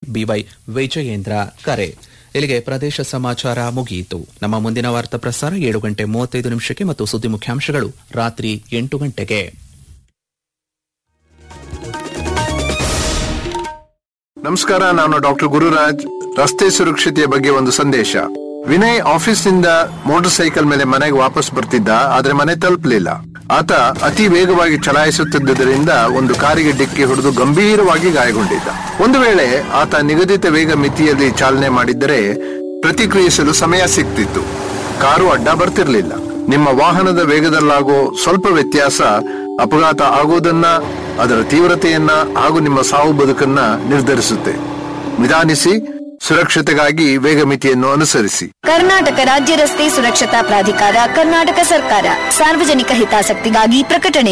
B Y Vijayendra ಕರೆ ಇಲ್ಲಿಗೆ ಪ್ರದೇಶ ಸಮಾಚಾರ ಮುಗಿಯಿತು ನಮ್ಮ ಮುಂದಿನ ವಾರ್ತಾ ಪ್ರಸಾರ ಏಳು ಗಂಟೆ ಮೂವತ್ತೈದು ನಿಮಿಷಕ್ಕೆ ಮತ್ತು ಸುದ್ದಿ ಮುಖ್ಯಾಂಶಗಳು ರಾತ್ರಿ ಎಂಟು ಗಂಟೆಗೆ ನಮಸ್ಕಾರ ನಾನು ಡಾಕ್ಟರ್ ಗುರುರಾಜ್ ರಸ್ತೆ ಸುರಕ್ಷತೆಯ ಬಗ್ಗೆ ಒಂದು ಸಂದೇಶ ವಿನಯ್ ಆಫೀಸ್ನಿಂದ ಮೋಟಾರ್ ಸೈಕಲ್ ಮೇಲೆ ಮನೆಗೆ ವಾಪಸ್ ಬರ್ತಿದ್ದ ಆದ್ರೆ ಮನೆ ತಲುಪಲಿಲ್ಲ ಆತ ಅತಿ ವೇಗವಾಗಿ ಚಲಾಯಿಸುತ್ತಿದ್ದುದರಿಂದ ಒಂದು ಕಾರಿಗೆ ಡಿಕ್ಕಿ ಹೊಡೆದು ಗಂಭೀರವಾಗಿ ಗಾಯಗೊಂಡಿದ್ದ ಒಂದು ವೇಳೆ ಆತ ನಿಗದಿತ ವೇಗ ಮಿತಿಯಲ್ಲಿ ಚಾಲನೆ ಮಾಡಿದ್ದರೆ ಪ್ರತಿಕ್ರಿಯಿಸಲು ಸಮಯ ಸಿಗ್ತಿತ್ತು ಕಾರು ಅಡ್ಡ ಬರ್ತಿರ್ಲಿಲ್ಲ ನಿಮ್ಮ ವಾಹನದ ವೇಗದಲ್ಲಾಗೋ ಸ್ವಲ್ಪ ವ್ಯತ್ಯಾಸ ಅಪಘಾತ ಆಗೋದನ್ನ ಅದರ ತೀವ್ರತೆಯನ್ನ ಹಾಗೂ ನಿಮ್ಮ ಸಾವು ಬದುಕನ್ನ ನಿರ್ಧರಿಸುತ್ತೆ ನಿಧಾನಿಸಿ ಸುರಕ್ಷತೆಗಾಗಿ ವೇಗ ಮಿತಿಯನ್ನು ಅನುಸರಿಸಿ ಕರ್ನಾಟಕ ರಾಜ್ಯ ರಸ್ತೆ ಸುರಕ್ಷತಾ ಪ್ರಾಧಿಕಾರ ಕರ್ನಾಟಕ ಸರ್ಕಾರ ಸಾರ್ವಜನಿಕ ಹಿತಾಸಕ್ತಿಗಾಗಿ ಪ್ರಕಟಣೆ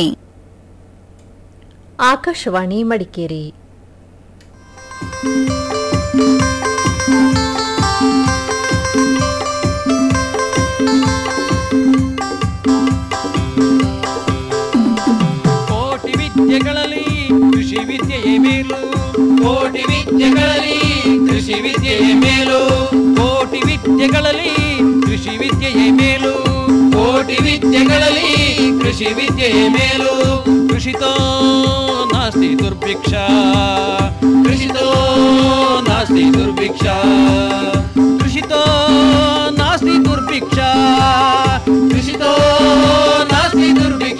ಆಕಾಶವಾಣಿ ಮಡಿಕೇರಿ ಕೋಟಿ ವಿದ್ಯೆಗಳಲ್ಲಿ ಕೃಷಿ ವಿದ್ಯೆಯೇ ಮೇಲು ಕೋಟಿ ವಿದ್ಯೆಗಳಲ್ಲಿ ಕೃಷಿ ವಿದ್ಯೆಯೇ ಮೇಲು ಕೋಟಿ ವಿದ್ಯೆಗಳಲ್ಲಿ ಕೃಷಿ ವಿದ್ಯೆಯೇ ಮೇಲು ಕೋಟಿ ವಿದ್ಯೆಗಳಲ್ಲಿ ಕೃಷಿ ವಿದ್ಯೆಯೇ ಮೇಲು ಕೃಷಿತೋ ನಾಸ್ತಿ ದುರ್ಭಿಕ್ಷ ಕೃಷಿತೋ ನಾಸ್ತಿ ದುರ್ಭಿಕ್ಷ ಕೃಷಿತೋ ನಾಸ್ತಿ ದುರ್ಭಿಕ್ಷ ಕೃಷಿತೋ ನಾಸ್ತಿ ದುರ್ಭಿಕ್ಷ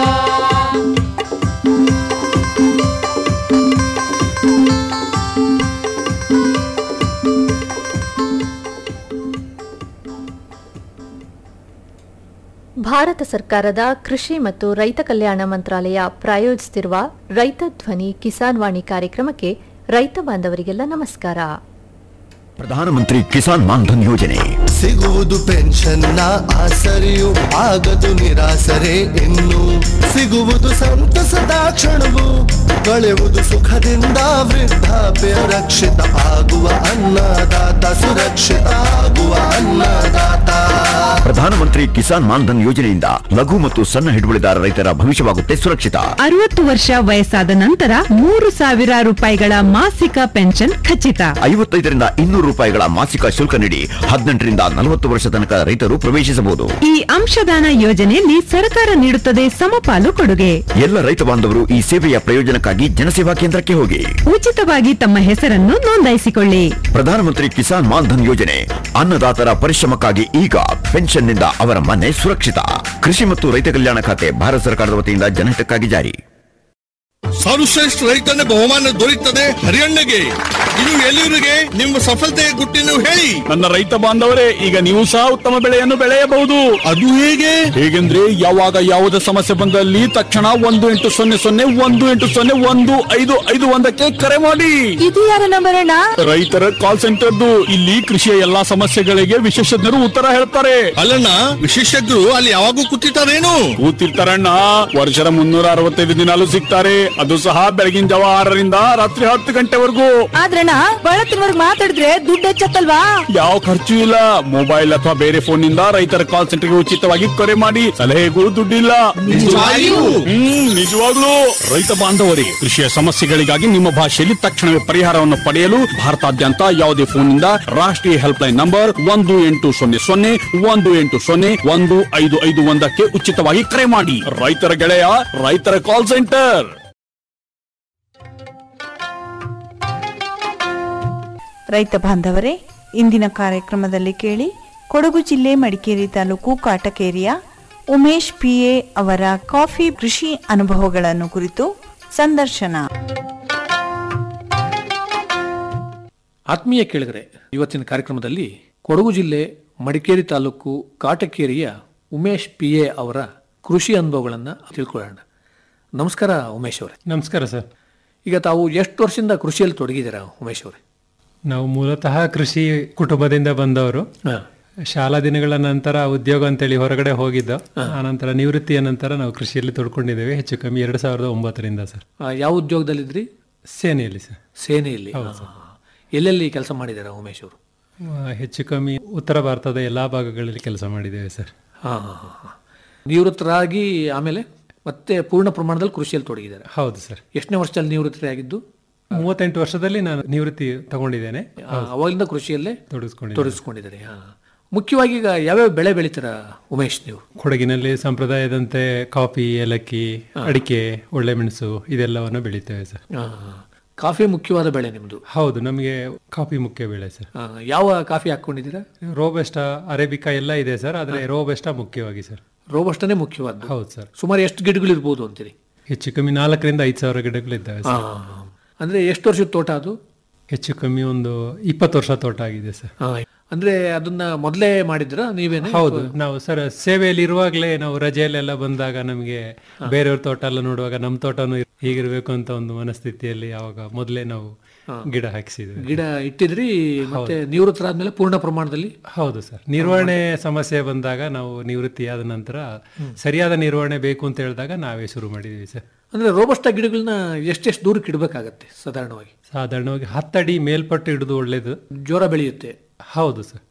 ಭಾರತ ಸರ್ಕಾರದ ಕೃಷಿ ಮತ್ತು ರೈತ ಕಲ್ಯಾಣ ಮಂತ್ರಾಲಯ ಪ್ರಾಯೋಜಿಸುತ್ತಿರುವ ರೈತ ಧ್ವನಿ ಕಿಸಾನ್ ವಾಣಿ ಕಾರ್ಯಕ್ರಮಕ್ಕೆ ರೈತ ಬಾಂಧವರಿಗೆಲ್ಲ ನಮಸ್ಕಾರ ಪ್ರಧಾನಮಂತ್ರಿ ಕಿಸಾನ್ ಮಾನ್ಧನ್ ಯೋಜನೆ ಸಿಗುವುದು ಪೆನ್ಷನ್ನ ಆಸರೆಯು ಆಗದು ನಿರಾಸರೆ ಇನ್ನು ಸಿಗುವುದು ಸಂತಸದ ಕ್ಷಣವು ಕಳೆಯುವುದು ಸುಖದಿಂದ ವೃದ್ಧಾಪ್ಯ ರಕ್ಷಿತ ಆಗುವ ಅನ್ನದಾತ ಸುರಕ್ಷಿತ ಆಗುವ ಅನ್ನದಾತ ಪ್ರಧಾನಮಂತ್ರಿ ಕಿಸಾನ್ ಮಾನ್ಧನ್ ಯೋಜನೆಯಿಂದ ಲಘು ಮತ್ತು ಸಣ್ಣ ಹಿಡುವಳಿದಾರ ರೈತರ ಭವಿಷ್ಯವಾಗುತ್ತೆ ಸುರಕ್ಷಿತ ಅರವತ್ತು ವರ್ಷ ವಯಸ್ಸಾದ ನಂತರ ಮೂರು ಸಾವಿರ ರೂಪಾಯಿಗಳ ಮಾಸಿಕ ಪೆನ್ಷನ್ ಖಚಿತ ಐವತ್ತೈದರಿಂದ ಇನ್ನೂರು ರೂಪಾಯಿಗಳ ಮಾಸಿಕ ಶುಲ್ಕ ನೀಡಿ ಹದಿನೆಂಟರಿಂದ ನಲವತ್ತು ವರ್ಷ ತನಕ ರೈತರು ಪ್ರವೇಶಿಸಬಹುದು ಈ ಅಂಶದಾನ ಯೋಜನೆಯಲ್ಲಿ ಸರ್ಕಾರ ನೀಡುತ್ತದೆ ಸಮಪಾಲು ಕೊಡುಗೆ ಎಲ್ಲ ರೈತ ಬಾಂಧವರು ಈ ಸೇವೆಯ ಪ್ರಯೋಜನಕ್ಕಾಗಿ ಜನಸೇವಾ ಕೇಂದ್ರಕ್ಕೆ ಹೋಗಿ ಉಚಿತವಾಗಿ ತಮ್ಮ ಹೆಸರನ್ನು ನೋಂದಾಯಿಸಿಕೊಳ್ಳಿ ಪ್ರಧಾನಮಂತ್ರಿ ಕಿಸಾನ್ ಮಾನ್ಧನ್ ಯೋಜನೆ ಅನ್ನದಾತರ ಪರಿಶ್ರಮಕ್ಕಾಗಿ ಈಗ ಪೆನ್ಷನ್ನಿಂದ ಅವರ ಮನೆ ಸುರಕ್ಷಿತ ಕೃಷಿ ಮತ್ತು ರೈತ ಕಲ್ಯಾಣ ಖಾತೆ ಭಾರತ ಸರ್ಕಾರದ ವತಿಯಿಂದ ಜನಹಿತಕ್ಕಾಗಿ ಜಾರಿ ಸರ್ವಶ್ರೇಷ್ಠ ರೈತನ ಬಹುಮಾನ ದೊರೆಯುತ್ತದೆ ಹರಿಯಣ್ಣಗೆ ಇದು ಎಲ್ಲಿವರಿಗೆ ನಿಮ್ಮ ಸಫಲತೆಯ ಗುಟ್ಟಿನ ಹೇಳಿ ನನ್ನ ರೈತ ಬಾಂಧವರೇ ಈಗ ನೀವು ಸಹ ಉತ್ತಮ ಬೆಳೆಯನ್ನು ಬೆಳೆಯಬಹುದು ಅದು ಹೇಗೆ ಹೇಗೆಂದ್ರೆ ಯಾವಾಗ ಯಾವುದೇ ಸಮಸ್ಯೆ ಬಂದಲ್ಲಿ ತಕ್ಷಣ ಒಂದು ಎಂಟು ಸೊನ್ನೆ ಸೊನ್ನೆ ಒಂದು ಎಂಟು ಸೊನ್ನೆ ಒಂದು ಐದು ಐದು ಒಂದಕ್ಕೆ ಕರೆ ಮಾಡಿ ಇದು ಯಾರ ನಂಬರ್ ಅಣ್ಣ ರೈತರ ಕಾಲ್ ಸೆಂಟರ್ದು ಇಲ್ಲಿ ಕೃಷಿಯ ಎಲ್ಲಾ ಸಮಸ್ಯೆಗಳಿಗೆ ವಿಶೇಷಜ್ಞರು ಉತ್ತರ ಹೇಳ್ತಾರೆ ಅಲ್ಲಣ್ಣ ವಿಶೇಷಜ್ಞರು ಅಲ್ಲಿ ಯಾವಾಗೂ ಕೂತಿರ್ತಾರೇನು ಕೂತಿರ್ತಾರಣ್ಣ ವರ್ಷದ ಮುನ್ನೂರ ಅರವತ್ತೈದು ದಿನಾಲು ಸಿಗ್ತಾರೆ ಅದು ಸಹ ಬೆಳಗಿನ ಜಾವ ಆರರಿಂದ ರಾತ್ರಿ ಹತ್ತು ಗಂಟೆವರೆಗೂ ಆದ್ರಣ್ಣ ಬಳತ್ತಿನವರ್ಗ್ ಮಾತಾಡಿದ್ರೆ ದುಡ್ಡು ಹೆಚ್ಚತ್ತಲ್ವಾ ಯಾವ ಖರ್ಚು ಇಲ್ಲ ಮೊಬೈಲ್ ಅಥವಾ ಬೇರೆ ಫೋನ್ ನಿಂದ ರೈತರ ಕಾಲ್ ಸೆಂಟರ್ಗೆ ಉಚಿತವಾಗಿ ಕರೆ ಮಾಡಿ ಸಲಹೆಗಳು ದುಡ್ಡಿಲ್ಲ ನಿಜವಾಗಿಯೂ? ಹ್ಮ್ ನಿಜವಾಗ್ಲೂ ರೈತ ಬಾಂಧವರೇ ಕೃಷಿಯ ಸಮಸ್ಯೆಗಳಿಗಾಗಿ ನಿಮ್ಮ ಭಾಷೆಯಲ್ಲಿ ತಕ್ಷಣವೇ ಪರಿಹಾರವನ್ನು ಪಡೆಯಲು ಭಾರತಾದ್ಯಂತ ಯಾವುದೇ ಫೋನ್ನಿಂದ ರಾಷ್ಟ್ರೀಯ ಹೆಲ್ಪ್ ಲೈನ್ ನಂಬರ್ ಒಂದು ಎಂಟು ಸೊನ್ನೆ ಸೊನ್ನೆ ಒಂದು ಎಂಟು ಸೊನ್ನೆ ಒಂದು ಐದು ಐದು ಒಂದಕ್ಕೆ ಉಚಿತವಾಗಿ ಕರೆ ಮಾಡಿ ರೈತರ ಗೆಳೆಯ ರೈತರ ಕಾಲ್ ಸೆಂಟರ್ ರೈತ ಬಾಂಧವರೇ ಇಂದಿನ ಕಾರ್ಯಕ್ರಮದಲ್ಲಿ ಕೇಳಿ ಕೊಡಗು ಜಿಲ್ಲೆ ಮಡಿಕೇರಿ ತಾಲೂಕು ಕಾಟಕೇರಿಯ ಉಮೇಶ್ ಪಿಎ ಅವರ ಕಾಫಿ ಕೃಷಿ ಅನುಭವಗಳನ್ನು ಕುರಿತು ಸಂದರ್ಶನ ಆತ್ಮೀಯ ಕೇಳಿದರೆ ಇವತ್ತಿನ ಕಾರ್ಯಕ್ರಮದಲ್ಲಿ ಕೊಡಗು ಜಿಲ್ಲೆ ಮಡಿಕೇರಿ ತಾಲೂಕು ಕಾಟಕೇರಿಯ ಉಮೇಶ್ ಪಿ ಎ ಅವರ ಕೃಷಿ ಅನುಭವಗಳನ್ನು ತಿಳ್ಕೊಳ್ಳೋಣ ನಮಸ್ಕಾರ ಉಮೇಶ್ ಅವರೇ ನಮಸ್ಕಾರ ಸರ್ ಈಗ ತಾವು ಎಷ್ಟು ವರ್ಷದಿಂದ ಕೃಷಿಯಲ್ಲಿ ತೊಡಗಿದ್ದೀರಾ ಉಮೇಶ್ ಅವರೇ ನಾವು ಮೂಲತಃ ಕೃಷಿ ಕುಟುಂಬದಿಂದ ಬಂದವರು ಹಾ. ಶಾಲಾ ದಿನಗಳ ನಂತರ ಉದ್ಯೋಗ ಅಂತೇಳಿ ಹೊರಗಡೆ ಹೋಗಿದ್ದು ಆನಂತರ ನಿವೃತ್ತಿಯ ನಂತರ ನಾವು ಕೃಷಿಯಲ್ಲಿ ತೊಡ್ಕೊಂಡಿದ್ದೇವೆ ಹೆಚ್ಚು ಕಮ್ಮಿ ಎರಡು ಸಾವಿರದ ಒಂಬತ್ತರಿಂದ ಸರ್ ಆ, ಯಾವ ಉದ್ಯೋಗದಲ್ಲಿದ್ರಿ ಸೇನೆಯಲ್ಲಿ ಸರ್ ಸೇನೆಯಲ್ಲಿ ಹೌದು ಹಾ, ಹಾ. ಎಲ್ಲೆಲ್ಲಿ ಕೆಲಸ ಮಾಡಿದ್ದೀರಾ ಉಮೇಶ್ ಅವರು ಆ, ಹೆಚ್ಚು ಕಮ್ಮಿ ಉತ್ತರ ಭಾರತದ ಎಲ್ಲಾ ಭಾಗಗಳಲ್ಲಿ ಕೆಲಸ ಮಾಡಿದ್ದೇವೆ ಸರ್ ಹಾ ಹಾ ಹಾ ಹಾ. ನಿವೃತ್ತರಾಗಿ ಆಮೇಲೆ ಮತ್ತೆ ಪೂರ್ಣ ಪ್ರಮಾಣದಲ್ಲಿ ಕೃಷಿಯಲ್ಲಿ ತೊಡಗಿದ್ದಾರೆ ಹೌದು ಸರ್ ಎಷ್ಟನೇ ವರ್ಷದಲ್ಲಿ ನಿವೃತ್ತರಾಗಿದ್ದು ಮೂವತ್ತೆಂಟು ವರ್ಷದಲ್ಲಿ ನಾನು ನಿವೃತ್ತಿ ತಗೊಂಡಿದ್ದೇನೆ ಆ, ಅವಾಗಿಂದ ಕೃಷಿಯಲ್ಲೇ ತೊಡಗಿಸ್ಕೊಂಡಿದ್ದೇನೆ ತೊಡಗಿಸ್ಕೊಂಡಿದ್ದಾರೆ ಹಾ. ಮುಖ್ಯವಾಗಿ ಈಗ ಯಾವ್ಯಾವ ಬೆಳೆ ಬೆಳಿತೀರಾ ಉಮೇಶ್ ನೀವು ಕೊಡಗಿನಲ್ಲಿ ಸಂಪ್ರದಾಯದಂತೆ ಕಾಫಿ ಏಲಕ್ಕಿ ಅಡಿಕೆ ಒಳ್ಳೆ ಮೆಣಸು ಇದೆಲ್ಲವನ್ನು ಬೆಳಿತೇವೆ ಸರ್ ಆ, ಕಾಫಿ ಮುಖ್ಯವಾದ ಬೆಳೆ ನಿಮ್ದು ಹೌದು ನಮಗೆ ಕಾಫಿ ಮುಖ್ಯ ಬೆಳೆ ಸರ್ ಆ, ಯಾವ ಕಾಫಿ ಹಾಕೊಂಡಿದ್ದೀರಾ ರೋಬೆಸ್ಟಾ ಅರೇಬಿಕಾ ಎಲ್ಲ ಇದೆ ಸರ್ ಆದರೆ ರೋಬೆಸ್ಟಾ ಮುಖ್ಯವಾಗಿ ಸರ್ ರೋಬಸ್ಟನೇ ಮುಖ್ಯವಾದ್ದು ಹೌದು ಸರ್ ಸುಮಾರು ಎಷ್ಟು ಗಿಡಗಳು ಇರ್ಬೋದು ಅಂತೀರಿ ಹೆಚ್ಚು ಕಮ್ಮಿ ನಾಲ್ಕರಿಂದ ಐದು ಸಾವಿರ ಗಿಡಗಳಿದ್ದಾವೆ ಆ, ಸರ್ ಅಂದ್ರೆ ಎಷ್ಟು ವರ್ಷದ ತೋಟ ಅದು ಹೆಚ್ಚು ಕಮ್ಮಿ ಒಂದು ಇಪ್ಪತ್ತು ವರ್ಷ ತೋಟ ಆಗಿದೆ ಸರ್ ಆ, ಅಂದ್ರೆ ಅದನ್ನ ಮೊದಲೇ ಮಾಡಿದ್ರ ನೀವೇನೆ ಹೌದು ನಾವು ಸರ್ ಸೇವೆಯಲ್ಲಿ ಇರುವಾಗಲೇ ನಾವು ರಜೆಯಲ್ಲೆಲ್ಲ ಬಂದಾಗ ನಮಗೆ ಬೇರೆಯವ್ರ ತೋಟ ಎಲ್ಲ ನೋಡುವಾಗ ನಮ್ಮ ತೋಟನು ಹೀಗಿರ್ಬೇಕು ಅಂತ ಒಂದು ಮನಸ್ಥಿತಿಯಲ್ಲಿ ಅವಾಗ ಮೊದಲೇ ನಾವು ಗಿಡ ಹಾಕಿಸಿದ್ವಿ ಗಿಡ ಇಟ್ಟಿದ್ರಿ ಮತ್ತೆ ನಿವೃತ್ತರಾದ್ಮೇಲೆ ಪೂರ್ಣ ಪ್ರಮಾಣದಲ್ಲಿ ಹೌದು ಸರ್ ನಿರ್ವಹಣೆ ಸಮಸ್ಯೆ ಬಂದಾಗ ನಾವು ನಿವೃತ್ತಿ ಆದ ನಂತರ ಸರಿಯಾದ ನಿರ್ವಹಣೆ ಬೇಕು ಅಂತ ಹೇಳಿದಾಗ ನಾವೇ ಶುರು ಮಾಡಿದ್ವಿ ಸರ್ ಅಂದ್ರೆ ರೋಬಸ್ಟ ಗಿಡಗಳನ್ನ ಎಷ್ಟೆಷ್ಟು ದೂರಕ್ಕೆ ಇಡಬೇಕಾಗತ್ತೆ ಸಾಧಾರಣವಾಗಿ ಸಾಧಾರಣವಾಗಿ ಹತ್ತಡಿ ಮೇಲ್ಪಟ್ಟು ಹಿಡಿದು ಒಳ್ಳೇದು ಜೋರ ಬೆಳೆಯುತ್ತೆ ಹೌದು ಸರ್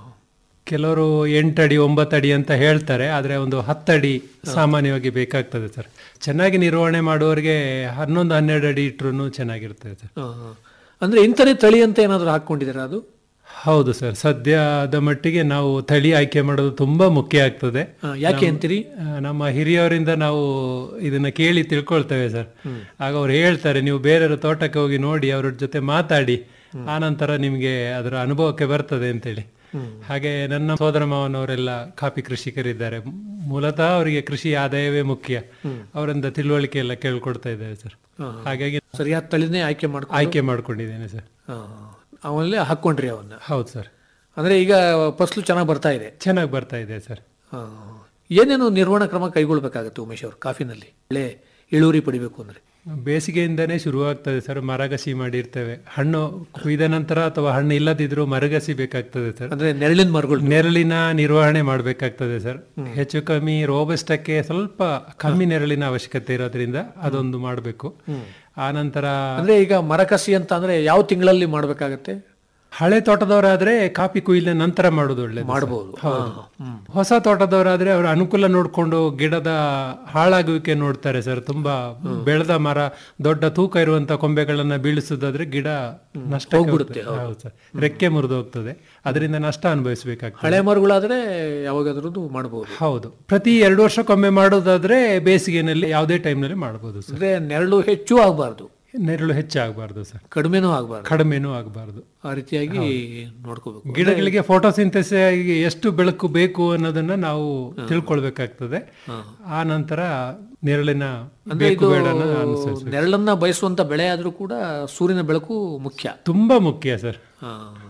ಕೆಲವರು ಎಂಟಡಿ ಒಂಬತ್ತಡಿ ಅಂತ ಹೇಳ್ತಾರೆ ಆದರೆ ಒಂದು ಹತ್ತಡಿ ಸಾಮಾನ್ಯವಾಗಿ ಬೇಕಾಗ್ತದೆ ಸರ್ ಚೆನ್ನಾಗಿ ನಿರ್ವಹಣೆ ಮಾಡುವವರಿಗೆ ಹನ್ನೊಂದು ಹನ್ನೆರಡು ಅಡಿ ಇಟ್ರು ಚೆನ್ನಾಗಿರ್ತದೆ ಸರ್ ಆ, ಅಂದ್ರೆ ಇಂಥನೇ ತಳಿ ಅಂತ ಏನಾದ್ರು ಹಾಕೊಂಡಿದ್ದೀರಾ ಅದು ಹೌದು ಸರ್ ಸದ್ಯದ ಮಟ್ಟಿಗೆ ನಾವು ತಳಿ ಆಯ್ಕೆ ಮಾಡೋದು ತುಂಬಾ ಮುಖ್ಯ ಆಗ್ತದೆ ಆ, ಯಾಕೆ ನಮ್ಮ- ಅಂತೀರಿ? ಆ, ನಮ್ಮ ಹಿರಿಯವರಿಂದ ನಾವು ಇದನ್ನ ಕೇಳಿ ತಿಳ್ಕೊಳ್ತೇವೆ ಸರ್ ಆಗ ಅವ್ರು ಹೇಳ್ತಾರೆ ನೀವು ಬೇರೆಯವ್ರ ತೋಟಕ್ಕೆ ಹೋಗಿ ನೋಡಿ ಅವ್ರ ಜೊತೆ ಮಾತಾಡಿ ಆ ನಂತರ ನಿಮಗೆ ಅದರ ಅನುಭವಕ್ಕೆ ಬರ್ತದೆ ಅಂತೇಳಿ ಹಾಗೆ ನನ್ನ ಸೋದರ ಮಾವನವರೆಲ್ಲ ಕಾಫಿ ಕೃಷಿಕರಿದ್ದಾರೆ ಮೂಲತಃ ಅವರಿಗೆ ಕೃಷಿ ಆದಾಯವೇ ಮುಖ್ಯ ಅವರಿಂದ ತಿಳುವಳಿಕೆ ಎಲ್ಲ ಕೇಳ್ಕೊಡ್ತಾ ಇದ್ದೇವೆ ಸರ್ ಹಾಗಾಗಿ ಸರಿಯಾದ ತಳಿನೇ ಆಯ್ಕೆ ಮಾಡ್ಕೊಂಡು ಆಯ್ಕೆ ಮಾಡ್ಕೊಂಡಿದ್ದೇನೆ ಸರ್ ಆ, ಅವನಲ್ಲೇ ಹಾಕೊಂಡ್ರಿ ಅವನ್ನ ಹೌದು ಸರ್ ಅಂದ್ರೆ ಈಗ ಫಸಲು ಚೆನ್ನಾಗಿ ಬರ್ತಾ ಇದೆ ಚೆನ್ನಾಗಿ ಬರ್ತಾ ಇದೆ ಸರ್ ಆ, ಏನೇನು ನಿರ್ವಹಣಾ ಕ್ರಮ ಕೈಗೊಳ್ಬೇಕಾಗತ್ತೆ ಉಮೇಶ್ ಅವರು ಕಾಫಿನಲ್ಲಿ ಒಳ್ಳೆ ಇಳುವರಿ ಪಡಿಬೇಕು ಅಂದ್ರೆ ಬೇಸಿಗೆಯಿಂದನೇ ಶುರುವಾಗ್ತದೆ ಸರ್ ಮರಗಸಿ ಮಾಡಿರ್ತೇವೆ ಹಣ್ಣು ಕುಯ್ದ ನಂತರ ಅಥವಾ ಹಣ್ಣು ಇಲ್ಲದಿದ್ರು ಮರಗಸಿ ಬೇಕಾಗ್ತದೆ ಸರ್ ಅಂದ್ರೆ ನೆರಳಿನ ಮರಗಳು ನೆರಳಿನ ನಿರ್ವಹಣೆ ಮಾಡಬೇಕಾಗ್ತದೆ ಸರ್ ಹೆಚ್ಚು ಕಮ್ಮಿ ರೋಬಸ್ಟಕ್ಕೆ ಸ್ವಲ್ಪ ಕಮ್ಮಿ ನೆರಳಿನ ಅವಶ್ಯಕತೆ ಇರೋದ್ರಿಂದ ಅದೊಂದು ಮಾಡಬೇಕು ಆ ನಂತರ ಅಂದ್ರೆ ಈಗ ಮರಕಸಿ ಅಂತ ಅಂದ್ರೆ ಯಾವ ತಿಂಗಳಲ್ಲಿ ಮಾಡ್ಬೇಕಾಗತ್ತೆ ಹಳೆ ತೋಟದವರಾದ್ರೆ ಕಾಫಿ ಕೊಯ್ಲಿನ ನಂತರ ಮಾಡೋದು ಒಳ್ಳೇದು ಸರ್. ಮಾಡ್ಬೋದು. ಹೌದು ಹೊಸ ತೋಟದವರಾದ್ರೆ ಅವ್ರ ಅನುಕೂಲ ನೋಡ್ಕೊಂಡು ಗಿಡದ ಹಾಳಾಗುವಿಕೆ ನೋಡ್ತಾರೆ ಸರ್ ತುಂಬಾ ಬೆಳೆದ ಮರ ದೊಡ್ಡ ತೂಕ ಇರುವಂತ ಕೊಂಬೆಗಳನ್ನ ಬೀಳಿಸೋದಾದ್ರೆ ಗಿಡ ನಷ್ಟ ಹೋಗ್ಬಿಡುತ್ತೆ, ಹೌದು ಸರ್ ರೆಕ್ಕೆ ಮುರಿದು ಹೋಗ್ತದೆ ಅದರಿಂದ ನಷ್ಟ ಅನುಭವಿಸಬೇಕಾಗ್ತದೆ ಹಳೆ ಮರಗಳಾದ್ರೆ ಯಾವಾಗಾದ್ರೂ ಮಾಡಬಹುದು ಹೌದು ಪ್ರತಿ ಎರಡು ವರ್ಷಕ್ಕೊಮ್ಮೆ ಮಾಡೋದಾದ್ರೆ ಬೇಸಿಗೆನಲ್ಲಿ ಯಾವುದೇ ಟೈಮ್ನಲ್ಲಿ ಮಾಡಬಹುದು ಸರ್ ಅಂದ್ರೆ ನೆರಳು ಹೆಚ್ಚು ಆಗಬಾರ್ದು ನೆರಳು ಹೆಚ್ಚಾಗಬಾರ್ದು ಸರ್ ಕಡಿಮೆನೂ ಆಗಬಾರ್ದು ಕಡಿಮೆನೂ ಆಗಬಾರ್ದು ಆ ರೀತಿಯಾಗಿ ನೋಡ್ಕೋಬೇಕು ಗಿಡಗಳಿಗೆ ಫೋಟೋಸಿಂಥೆಸಿಸ್ ಎಷ್ಟು ಬೆಳಕು ಬೇಕು ಅನ್ನೋದನ್ನ ನಾವು ತಿಳ್ಕೊಳ್ಬೇಕಾಗ್ತದೆ ಆ ನಂತರ ನೆರಳಿನ ಅಂದ್ರೆ ಬೇಕು ಇದು ಬೇಡನ ಅನುಸರಿಸಬೇಕು ನೆರಳನ್ನ ಬಯಸುವಂತ ಬೆಳೆ ಆದ್ರೂ ಕೂಡ ಸೂರ್ಯನ ಬೆಳಕು ಮುಖ್ಯ ತುಂಬಾ ಮುಖ್ಯ ಸರ್ ಆ.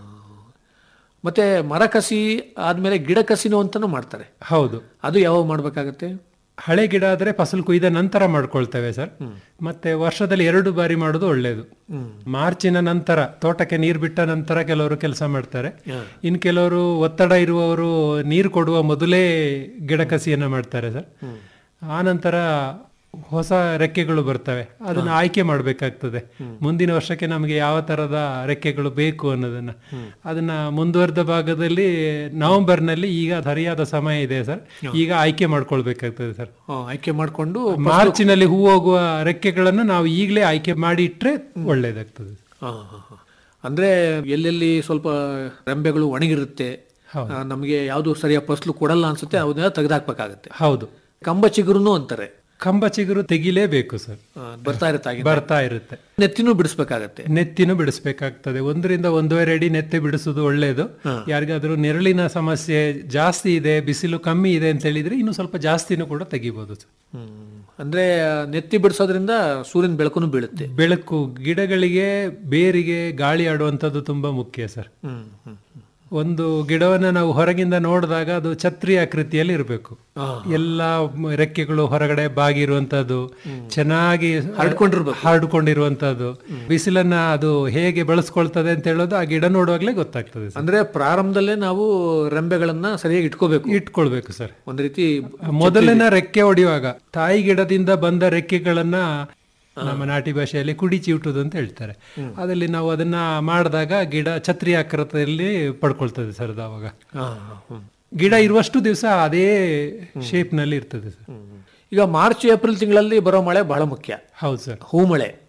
ಮತ್ತೆ ಮರ ಕಸಿ ಆದ್ಮೇಲೆ ಗಿಡ ಕಸಿನೂ ಅಂತಾನು ಮಾಡ್ತಾರೆ ಹೌದು ಅದು ಯಾವಾಗ ಮಾಡ್ಬೇಕಾಗತ್ತೆ ಹಳೆ ಗಿಡ ಆದ್ರೆ ಫಸಲು ಕೊಯ್ದ ನಂತರ ಮಾಡ್ಕೊಳ್ತೇವೆ ಸರ್ ಮತ್ತೆ ವರ್ಷದಲ್ಲಿ ಎರಡು ಬಾರಿ ಮಾಡೋದು ಒಳ್ಳೆಯದು ಮಾರ್ಚಿನ ನಂತರ ತೋಟಕ್ಕೆ ನೀರು ಬಿಟ್ಟ ನಂತರ ಕೆಲವರು ಕೆಲಸ ಮಾಡ್ತಾರೆ ಇನ್ನು ಕೆಲವರು ಒತ್ತಡ ಇರುವವರು ನೀರು ಕೊಡುವ ಮೊದಲೇ ಗಿಡ ಕಸಿಯನ್ನ ಮಾಡ್ತಾರೆ ಸರ್ ಆ ನಂತರ ಹೊಸ ರೆಕ್ಕೆಗಳು ಬರ್ತವೆ ಅದನ್ನ ಆಯ್ಕೆ ಮಾಡಬೇಕಾಗ್ತದೆ ಮುಂದಿನ ವರ್ಷಕ್ಕೆ ನಮಗೆ ಯಾವ ತರದ ರೆಕ್ಕೆಗಳು ಬೇಕು ಅನ್ನೋದನ್ನ ಅದನ್ನ ಮುಂದುವರೆದ ಭಾಗದಲ್ಲಿ ನವೆಂಬರ್ನಲ್ಲಿ ಈಗ ಸರಿಯಾದ ಸಮಯ ಇದೆ ಸರ್ ಈಗ ಆಯ್ಕೆ ಮಾಡ್ಕೊಳ್ಬೇಕಾಗ್ತದೆ ಸರ್ ಆ, ಆಯ್ಕೆ ಮಾಡ್ಕೊಂಡು ಮಾರ್ಚಿನಲ್ಲಿ ಹೂ ಹೋಗುವ ರೆಕ್ಕೆಗಳನ್ನು ನಾವು ಈಗಲೇ ಆಯ್ಕೆ ಮಾಡಿ ಇಟ್ರೆ ಒಳ್ಳೇದಾಗ್ತದೆ ಆ, ಆ, ಆ. ಅಂದ್ರೆ ಎಲ್ಲೆಲ್ಲಿ ಸ್ವಲ್ಪ ರೆಂಬೆಗಳು ಒಣಗಿರುತ್ತೆ ಆ, ನಮಗೆ ಯಾವುದು ಸರಿಯಾದ ಫಸಲು ಕೊಡಲ್ಲ ಅನ್ಸುತ್ತೆ ಅವನ್ನೆಲ್ಲ ತೆಗೆದಾಕ್ಬೇಕಾಗತ್ತೆ ಹೌದು ಕಂಬ ಚಿಗುರುನು ಅಂತಾರೆ ಕಂಬ ಚಿಗುರು ತೆಗಿಲೇಬೇಕು ಸರ್ ಆ, ಬರ್ತಾ ಇರುತ್ತೆ ಹಾಗೆ. ಬರ್ತಾ ಇರುತ್ತೆ ನೆತ್ತಿನೂ ಬಿಡಿಸ್ಬೇಕಾಗತ್ತೆ ನೆತ್ತಿನೂ ಬಿಡಿಸ್ಬೇಕಾಗ್ತದೆ ಒಂದರಿಂದ ಒಂದೂವರೆ ಅಡಿ ನೆತ್ತಿ ಬಿಡಿಸೋದು ಒಳ್ಳೆಯದು ಯಾರಿಗಾದ್ರೂ ನೆರಳಿನ ಸಮಸ್ಯೆ ಜಾಸ್ತಿ ಇದೆ ಬಿಸಿಲು ಕಮ್ಮಿ ಇದೆ ಅಂತ ಹೇಳಿದ್ರೆ ಇನ್ನು ಸ್ವಲ್ಪ ಜಾಸ್ತಿನೂ ಕೂಡ ತೆಗಿಬಹುದು ಸರ್. ಹ್ಮ್. ಅಂದ್ರೆ ಆ, ನೆತ್ತಿ ಬಿಡಿಸೋದ್ರಿಂದ ಸೂರ್ಯನ ಬೆಳಕುನು ಬೀಳುತ್ತೆ ಬೆಳಕು ಗಿಡಗಳಿಗೆ ಬೇರಿಗೆ ಗಾಳಿ ಆಡುವಂಥದ್ದು ತುಂಬಾ ಮುಖ್ಯ ಸರ್ ಹ್ಮ್ ಹ್ಮ್ ಒಂದು ಗಿಡವನ್ನ ನಾವು ಹೊರಗಿಂದ ನೋಡಿದಾಗ ಅದು ಛತ್ರಿ ಆಕೃತಿಯಲ್ಲಿ ಇರಬೇಕು ಎಲ್ಲ ಮ- ರೆಕ್ಕೆಗಳು ಹೊರಗಡೆ ಬಾಗಿರುವಂತದ್ದು ಚೆನ್ನಾಗಿ ಹರಡ್ಕೊಂಡಿರ್ಬೇಕು. ಹರಡ್ಕೊಂಡಿರುವಂತದ್ದು ಬಿಸಿಲನ್ನ ಅದು ಹೇಗೆ ಬಳಸ್ಕೊಳ್ತದೆ ಅಂತ ಹೇಳೋದು ಆ ಗಿಡ ನೋಡುವಾಗ್ಲೇ ಗೊತ್ತಾಗ್ತದೆ ಸರ್ ಅಂದ್ರೆ ಪ್ರಾರಂಭದಲ್ಲೇ ನಾವು ರೆಂಬೆಗಳನ್ನ ಸರಿಯಾಗಿ ಇಟ್ಕೋಬೇಕು ಇಟ್ಕೊಳ್ಬೇಕು ಸರ್ ಒಂದ್ ರೀತಿ ಮೊದಲಿನ ರೆಕ್ಕೆ ಹೊಡೆಯುವಾಗ ತಾಯಿ ಗಿಡದಿಂದ ಬಂದ ರೆಕ್ಕೆಗಳನ್ನ ನಮ್ಮ ನಾಟಿ ಭಾಷೆಯಲ್ಲಿ ಕುಡಿ ಚಿವುಟುದು ಅಂತ ಹೇಳ್ತಾರೆ ಅದಲ್ಲಿ ನಾವು ಅದನ್ನ ಮಾಡಿದಾಗ ಗಿಡ ಛತ್ರಿ ಆಕೃತಿಯಲ್ಲಿ ಪಡ್ಕೊಳ್ತದೆ ಸರ್ ಅದು ಅವಾಗ ಆ, ಹ್ಮ್. ಗಿಡ ಇರುವಷ್ಟು ದಿವಸ ಅದೇ ಶೇಪ್ ನಲ್ಲಿ ಇರ್ತದೆ ಸರ್ ಈಗ ಮಾರ್ಚ್ ಏಪ್ರಿಲ್ ತಿಂಗಳಲ್ಲಿ ಬರೋ ಮಳೆ ಬಹಳ ಮುಖ್ಯ ಹೌದು ಸರ್ ಹೂ ಮಳೆ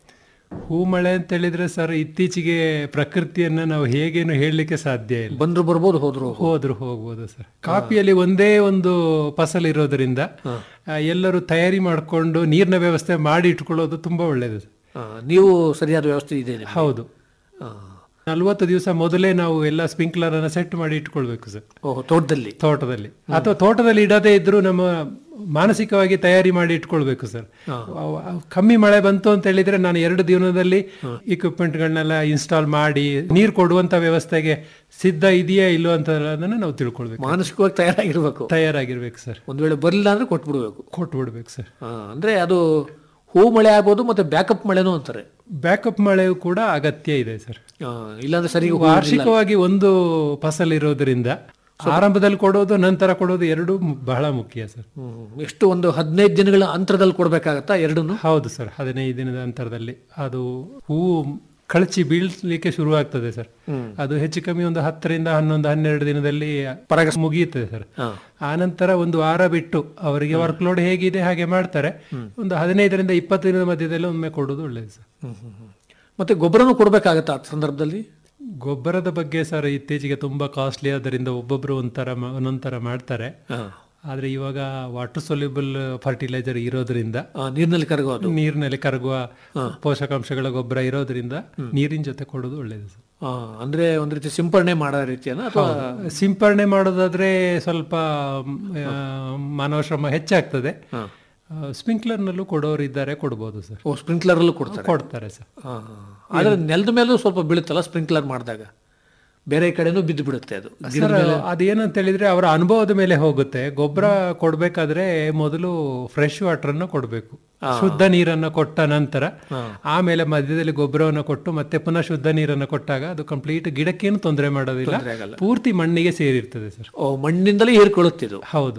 ಹೂ ಮಳೆ ಅಂತ ಹೇಳಿದ್ರೆ ಸರ್ ಇತ್ತೀಚೆಗೆ ಪ್ರಕೃತಿಯನ್ನ ನಾವು ಹೇಗೇನು ಹೇಳಲಿಕ್ಕೆ ಸಾಧ್ಯ ಇಲ್ಲ ಬಂದ್ರು ಬರ್ಬೋದು ಹೋದ್ರು ಹೋದ್ರು ಹೋಗ್ಬೋದು ಸರ್ ಕಾಫಿಯಲ್ಲಿ ಒಂದೇ ಒಂದು ಫಸಲ್ ಇರೋದ್ರಿಂದ ಆ, ಎಲ್ಲರೂ ತಯಾರಿ ಮಾಡಿಕೊಂಡು ನೀರಿನ ವ್ಯವಸ್ಥೆ ಮಾಡಿ ಇಟ್ಕೊಳ್ಳೋದು ತುಂಬಾ ಒಳ್ಳೆಯದು ಸರ್. ಆ, ನೀವು ಸರಿಯಾದ ವ್ಯವಸ್ಥೆ ಇದೆ ನಿಮ್ಗೆ? ಹೌದು ನಲ್ವತ್ತು ದಿವಸ ಮೊದಲೇ ನಾವು ಎಲ್ಲ ಸ್ಪ್ರಿಂಕ್ಲರ್ ಅನ್ನ ಸೆಟ್ ಮಾಡಿ ಇಟ್ಕೊಳ್ಬೇಕು ಸರ್ ಓಹ್ ತೋಟದಲ್ಲಿ ತೋಟದಲ್ಲಿ ಅಥವಾ ತೋಟದಲ್ಲಿ ಇಡದೇ ಇದ್ರೂ ನಮ್ಮ ಮಾನಸಿಕವಾಗಿ ತಯಾರಿ ಮಾಡಿ ಇಟ್ಕೊಳ್ಬೇಕು ಸರ್ ಅವ್- ಅವ್ ಕಮ್ಮಿ ಮಳೆ ಬಂತು ಅಂತ ಹೇಳಿದ್ರೆ ನಾನು ಎರಡು ದಿನದಲ್ಲಿ ಇಕ್ವಿಪ್ಮೆಂಟ್ಗಳನ್ನೆಲ್ಲ ಇನ್ಸ್ಟಾಲ್ ಮಾಡಿ ನೀರು ಕೊಡುವಂತ ವ್ಯವಸ್ಥೆಗೆ ಸಿದ್ಧ ಇದೆಯಾ ಇಲ್ಲೋ ಅಂತ ಅನ್ನೋದನ್ನ ನಾವು ತಿಳ್ಕೊಳ್ಬೇಕು ಮಾನಸಿಕವಾಗಿ ತಯಾರಾಗಿರ್ಬೇಕು ತಯಾರಾಗಿರ್ಬೇಕು ಸರ್ ಒಂದ್ ವೇಳೆ ಬರಲಿಲ್ಲ ಅಂದ್ರೆ ಕೊಟ್ಬಿಡ್ಬೇಕು ಕೊಟ್ಬಿಡ್ಬೇಕು ಸರ್ ಆ, ಅಂದ್ರೆ ಅದು ಹೂ ಮಳೆ ಆಗ್ಬೋದು ಮತ್ತೆ ಬ್ಯಾಕಪ್ ಮಳೆನೂ ಅಂತಾರೆ ಬ್ಯಾಕಪ್ ಮಳೆಯೂ ಕೂಡ ಅಗತ್ಯ ಇದೆ ಸರ್ ಆ, ಇಲ್ಲಾಂದ್ರೆ ಸರಿ ವಾರ್ಷಿಕವಾಗಿ ಒಂದು ಫಸಲ್ ಇರೋದ್ರಿಂದ ಆರಂಭದಲ್ಲಿ ಕೊಡೋದು ನಂತರ ಕೊಡೋದು ಎರಡೂ ಮು- ಬಹಳ ಮುಖ್ಯ ಸರ್ ಎಷ್ಟು ಒಂದು ಹದಿನೈದು ದಿನಗಳ ಅಂತರದಲ್ಲಿ ಕೊಡ್ಬೇಕಾಗತ್ತಾ ಎರಡನ್ನು ಹೌದು ಸರ್ ಹದಿನೈದು ದಿನದ ಅಂತರದಲ್ಲಿ ಅದು ಹೂವು ಕಳಚಿ ಬೀಳ್ಲಿಕ್ಕೆ ಶುರು ಆಗ್ತದೆ ಸರ್ ಅದು ಹೆಚ್ಚು ಕಮ್ಮಿ ಒಂದು ಹತ್ತರಿಂದ ಹನ್ನೊಂದು ಹನ್ನೆರಡು ದಿನದಲ್ಲಿ ಪರಾಗ ಮುಗಿಯುತ್ತದೆ ಸರ್ ಆ ನಂತರ ಒಂದು ವಾರ ಬಿಟ್ಟು ಅವರಿಗೆ ವರ್ಕ್ ಲೋಡ್ ಹೇಗಿದೆ ಹಾಗೆ ಮಾಡ್ತಾರೆ ಒಂದು ಹದಿನೈದರಿಂದ ಇಪ್ಪತ್ತು ದಿನದ ಮಧ್ಯದಲ್ಲಿ ಒಮ್ಮೆ ಕೊಡೋದು ಒಳ್ಳೆಯದು ಸರ್ ಮತ್ತೆ ಗೊಬ್ಬರನೂ ಕೊಡ್ಬೇಕಾಗತ್ತಾ ಆ ಸಂದರ್ಭದಲ್ಲಿ ಗೊಬ್ಬರದ ಬಗ್ಗೆ ಸರ್ ಇತ್ತೀಚೆಗೆ ತುಂಬಾ ಕಾಸ್ಟ್ಲಿ ಆದ್ದರಿಂದ ಒಬ್ಬೊಬ್ರು ಒಂಥರ ಮ- ಒಂದೊಂಥರ ಮಾಡ್ತಾರೆ ಆದ್ರೆ ಇವಾಗ ವಾಟರ್ ಸೊಲ್ಯೂಬಲ್ ಫರ್ಟಿಲೈಸರ್ ಇರೋದ್ರಿಂದ ನೀರಿನಲ್ಲಿ ಕರಗೋದು ನೀರಿನಲ್ಲಿ ಕರಗುವ ಪೋಷಕಾಂಶಗಳ ಗೊಬ್ಬರ ಇರೋದ್ರಿಂದ ನೀರಿನ ಜೊತೆ ಕೊಡೋದು ಒಳ್ಳೇದು ಸರ್ ಆ, ಅಂದ್ರೆ ಒಂದ್ ರೀತಿ ಸಿಂಪರಣೆ ಮಾಡೋ ರೀತಿಯನ್ನ ಅಥವಾ ಹೌದು. ಸಿಂಪರಣೆ ಮಾಡೋದಾದ್ರೆ ಸ್ವಲ್ಪ ಮ್, ಆ, ಮಾನವ ಶ್ರಮ ಹೆಚ್ಚಾಗ್ತದೆ ಸ್ಪ್ರಿಂಕ್ಲರ್ ನಲ್ಲೂ ಕೊಡೋರು ಇದ್ದಾರೆ ಕೊಡ್ಬೋದು ಸರ್ ಓ ಸ್ಪ್ರಿಂಕ್ಲರ್ ಅಲ್ಲೂ ಕೊಡ್ತಾರೆ ಕೊಡ್ತಾರೆ ಸರ್ ಆ, ಆದ್ರೆ ನೆಲದ ಮೇಲೂ ಸ್ವಲ್ಪ ಬೀಳುತ್ತಲ್ಲ ಸ್ಪ್ರಿಂಕ್ಲರ್ ಮಾಡಿದಾಗ ಬೇರೆ ಕಡೆನೂ ಬಿದ್ದು ಬಿಡುತ್ತೆ ಅದು ಗಿಡದ ಸರ್ ಮೇಲೆ ಅದೇನಂತ ಹೇಳಿದ್ರೆ ಅವರ ಅನುಭವದ ಮೇಲೆ ಹೋಗುತ್ತೆ ಗೊಬ್ಬರ ಕೊಡ್ಬೇಕಾದ್ರೆ ಮೊದಲು ಫ್ರೆಶ್ ವಾಟರ್ ಅನ್ನು ಕೊಡಬೇಕು ಶುದ್ಧ ನೀರನ್ನು ಕೊಟ್ಟ ನಂತರ ಆಮೇಲೆ ಮಧ್ಯದಲ್ಲಿ ಗೊಬ್ಬರವನ್ನು ಕೊಟ್ಟು ಮತ್ತೆ ಪುನಃ ಶುದ್ಧ ನೀರನ್ನು ಕೊಟ್ಟಾಗ ಅದು ಕಂಪ್ಲೀಟ್ ಗಿಡಕ್ಕೇನು ತೊಂದರೆ ಮಾಡೋದಿಲ್ಲ ತೊಂದ್ರೆ ಆಗಲ್ಲ. ಪೂರ್ತಿ ಮಣ್ಣಿಗೆ ಸೇರಿರ್ತದೆ ಸರ್ ಓ ಮಣ್ಣಿಂದಲೇ ಹೀರ್ಕೊಳ್ಳುತ್ತಿದ್ದು ಹೌದು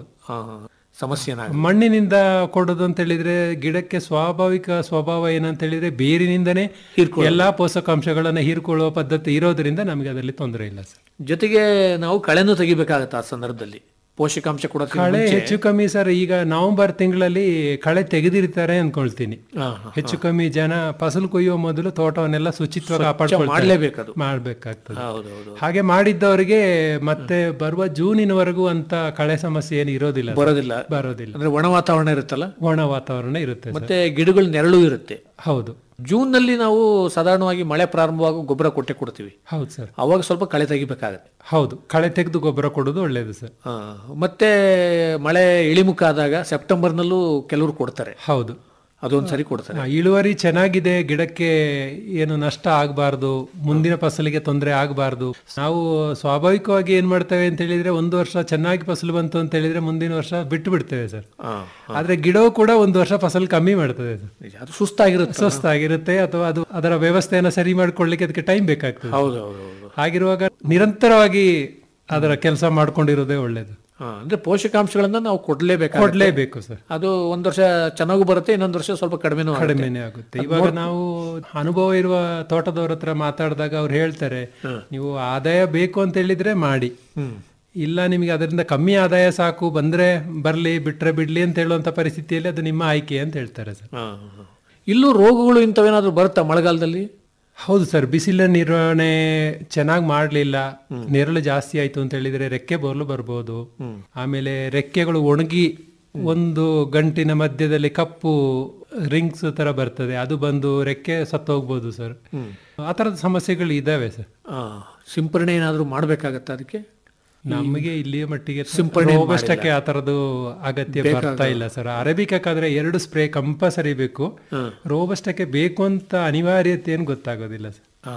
ಸಮಸ್ಯೆ ಏನಾಗ ಮಣ್ಣಿನಿಂದ ಕೊಡೋದು ಅಂತ ಹೇಳಿದ್ರೆ ಗಿಡಕ್ಕೆ ಸ್ವಾಭಾವಿಕ ಸ್ವಭಾವ ಏನಂತ ಹೇಳಿದ್ರೆ ಬೇರಿನಿಂದನೇ ಎಲ್ಲಾ ಪೋಷಕಾಂಶಗಳನ್ನ ಹೀರ್ಕೊಳ್ಳುವ ಪದ್ಧತಿ ಇರೋದ್ರಿಂದ ನಮಗೆ ಅದರಲ್ಲಿ ತೊಂದರೆ ಇಲ್ಲ ಸರ್ ಜೊತೆಗೆ ನಾವು ಕಳೆನೂ ತೆಗಿಬೇಕಾಗತ್ತೆ ಆ ಸಂದರ್ಭದಲ್ಲಿ ಪೋಷಕಾಂಶ ಕೂಡ ಕಳೆ ಹೆಚ್ಚು ಕಮ್ಮಿ ಸರ್ ಈಗ ನವೆಂಬರ್ ತಿಂಗಳಲ್ಲಿ ಕಳೆ ತೆಗೆದಿರ್ತಾರೆ ಅನ್ಕೊಳ್ತೀನಿ ಹೆಚ್ಚು ಕಮ್ಮಿ ಜನ ಫಸಲು ಕೊಯ್ಯುವ ಮೊದಲು ತೋಟವನ್ನೆಲ್ಲ ಶುಚಿತ್ವ ಕಾಪಾಡ್ಕೊಳ್ತಾರೆ ಮಾಡ್ಲೇಬೇಕದು. ಮಾಡ್ಬೇಕಾಗ್ತದೆ ಹೌದೌದು ಹಾಗೆ ಮಾಡಿದ್ದವರಿಗೆ ಮತ್ತೆ ಬರುವ ಜೂನಿನವರೆಗೂ ಅಂತ ಕಳೆ ಸಮಸ್ಯೆ ಏನು ಇರೋದಿಲ್ಲ ಸರ್. ಬರೋದಿಲ್ಲ ಬರೋದಿಲ್ಲ ಅಂದ್ರೆ ಒಣ ವಾತಾವರಣ ಇರುತ್ತಲ್ಲ ಒಣ ವಾತಾವರಣ ಇರುತ್ತೆ ಸರ್. ಮತ್ತೆ ಗಿಡಗಳು ನೆರಳು ಇರುತ್ತೆ ಹೌದು ಜೂನ್ ನಲ್ಲಿ ನಾವು ಸಾಧಾರಣವಾಗಿ ಮಳೆ ಪ್ರಾರಂಭವಾಗ ಗೊಬ್ಬರ ಕೊಟ್ಟೆ ಕೊಡ್ತೀವಿ ಹೌದು ಸರ್ ಅವಾಗ ಸ್ವಲ್ಪ ಕಳೆ ತೆಗಿಬೇಕಾಗತ್ತೆ ಹೌದು ಕಳೆ ತೆಗೆದು ಗೊಬ್ಬರ ಕೊಡೋದು ಒಳ್ಳೇದು ಸರ್ ಆ, ಮತ್ತೆ ಮಳೆ ಇಳಿಮುಖ ಆದಾಗ ಸೆಪ್ಟೆಂಬರ್ನಲ್ಲೂ ಕೆಲವರು ಕೊಡ್ತಾರೆ ಹೌದು ಅದೊಂದು ಸರಿ ಕೊಡ್ತಾರೆ ಆ, ಇಳುವರಿ ಚೆನ್ನಾಗಿದೆ ಗಿಡಕ್ಕೆ ಏನು ನಷ್ಟ ಆಗಬಾರ್ದು ಮುಂದಿನ ಫಸಲಿಗೆ ತೊಂದರೆ ಆಗಬಾರ್ದು ನಾವು ಸ್ವಾಭಾವಿಕವಾಗಿ ಏನ್ ಮಾಡ್ತೇವೆ ಅಂತ ಹೇಳಿದ್ರೆ ಒಂದು ವರ್ಷ ಚೆನ್ನಾಗಿ ಫಸಲು ಬಂತು ಅಂತ ಹೇಳಿದ್ರೆ ಮುಂದಿನ ವರ್ಷ ಬಿಟ್ಟು ಬಿಡ್ತೇವೆ ಸರ್ ಆ, ಆದ್ರೆ ಗಿಡವು ಕೂಡ ಒಂದು ವರ್ಷ ಫಸಲು ಕಮ್ಮಿ ಮಾಡ್ತದೆ ಸರ್ ಅದು ಸುಸ್ತಾಗಿರುತ್ತೆ ಸುಸ್ತಾಗಿರುತ್ತೆ ಅಥವಾ ಅದು ಅದರ ವ್ಯವಸ್ಥೆಯನ್ನ ಸರಿ ಮಾಡ್ಕೊಳ್ಳಿಕ್ಕೆ ಅದಕ್ಕೆ ಟೈಮ್ ಬೇಕಾಗ್ತದೆ ಹೌದು ಹೌದು ಹೌದು ಹಾಗಿರುವಾಗ ನಿರಂತರವಾಗಿ ಅದರ ಕೆಲಸ ಮಾಡ್ಕೊಂಡಿರೋದೇ ಒಳ್ಳೇದು ಆ, ಅಂದ್ರೆ ಪೋಷಕಾಂಶಗಳನ್ನ ನಾವು ಕೊಡ್ಲೇಬೇಕು ಕೊಡ್ಲೇಬೇಕು ಸರ್ ಅದು ಒಂದ್ ವರ್ಷ ಚೆನ್ನಾಗೂ ಬರುತ್ತೆ ಇನ್ನೊಂದ್ ವರ್ಷ ಸ್ವಲ್ಪ ಕಡಿಮೆನೂ ಆಗುತ್ತೆ. ಕಡಿಮೆನೆ ಆಗುತ್ತೆ ಇವಾಗ ನಾವು ಅನುಭವ ಇರುವ ತೋಟದವ್ರ ಹತ್ರ ಮಾತಾಡಿದಾಗ ಅವ್ರು ಹೇಳ್ತಾರೆ ನೀವು ಆದಾಯ ಬೇಕು ಅಂತ ಹೇಳಿದ್ರೆ ಮಾಡಿ ಇಲ್ಲ ನಿಮಗೆ ಅದರಿಂದ ಕಮ್ಮಿ ಆದಾಯ ಸಾಕು ಬಂದ್ರೆ ಬರ್ಲಿ ಬಿಟ್ರೆ ಬಿಡ್ಲಿ ಅಂತ ಹೇಳುವಂತ ಪರಿಸ್ಥಿತಿಯಲ್ಲಿ ಅದು ನಿಮ್ಮ ಆಯ್ಕೆ ಅಂತ ಹೇಳ್ತಾರೆ ಸರ್ ಆ, ಆ. ಇಲ್ಲೂ ರೋಗಗಳು ಇಂಥವೇನಾದ್ರೂ ಬರುತ್ತಾ ಮಳೆಗಾಲದಲ್ಲಿ ಹೌದು ಸರ್ ಬಿಸಿಲಿನ ನಿರ್ವಹಣೆ ಚೆನ್ನಾಗಿ ಮಾಡಲಿಲ್ಲ ನೆರಳು ಜಾಸ್ತಿ ಆಯ್ತು ಅಂತ ಹೇಳಿದ್ರೆ ರೆಕ್ಕೆ ಬೋರ್ಲು ಬರ್ಬೋದು ಆಮೇಲೆ ರೆಕ್ಕೆಗಳು ಒಣಗಿ ಒಂದು ಗಂಟಿನ ಮಧ್ಯದಲ್ಲಿ ಕಪ್ಪು ರಿಂಗ್ಸ್ ತರ ಬರ್ತದೆ ಅದು ಬಂದು ರೆಕ್ಕೆ ಸತ್ತೋಗ್ಬೋದು ಸರ್ ಆ ತರದ ಸಮಸ್ಯೆಗಳು ಇದಾವೆ ಸರ್ ಆ, ಸಿಂಪರಣೆ ಏನಾದ್ರೂ ಮಾಡ್ಬೇಕಾಗತ್ತಾ ಅದಕ್ಕೆ ನಮಗೆ ಇಲ್ಲಿಯ ಮಟ್ಟಿಗೆ ಸಿಂಪರಣೆ ರೋಬಸ್ಟಕ್ಕೆ ಆ ತರದ್ದು ಅಗತ್ಯ ಬರ್ತಾ ಇಲ್ಲ ಸರ್ ಅರೇಬಿಕಾದ್ರೆ ಎರಡು ಸ್ಪ್ರೇ ಕಂಪಲ್ಸರಿ ಬೇಕು ರೋಬಸ್ಟಕ್ಕೆ ಬೇಕು ಅಂತ ಅನಿವಾರ್ಯತೆ ಏನು ಗೊತ್ತಾಗೋದಿಲ್ಲ ಸರ್ ಆ,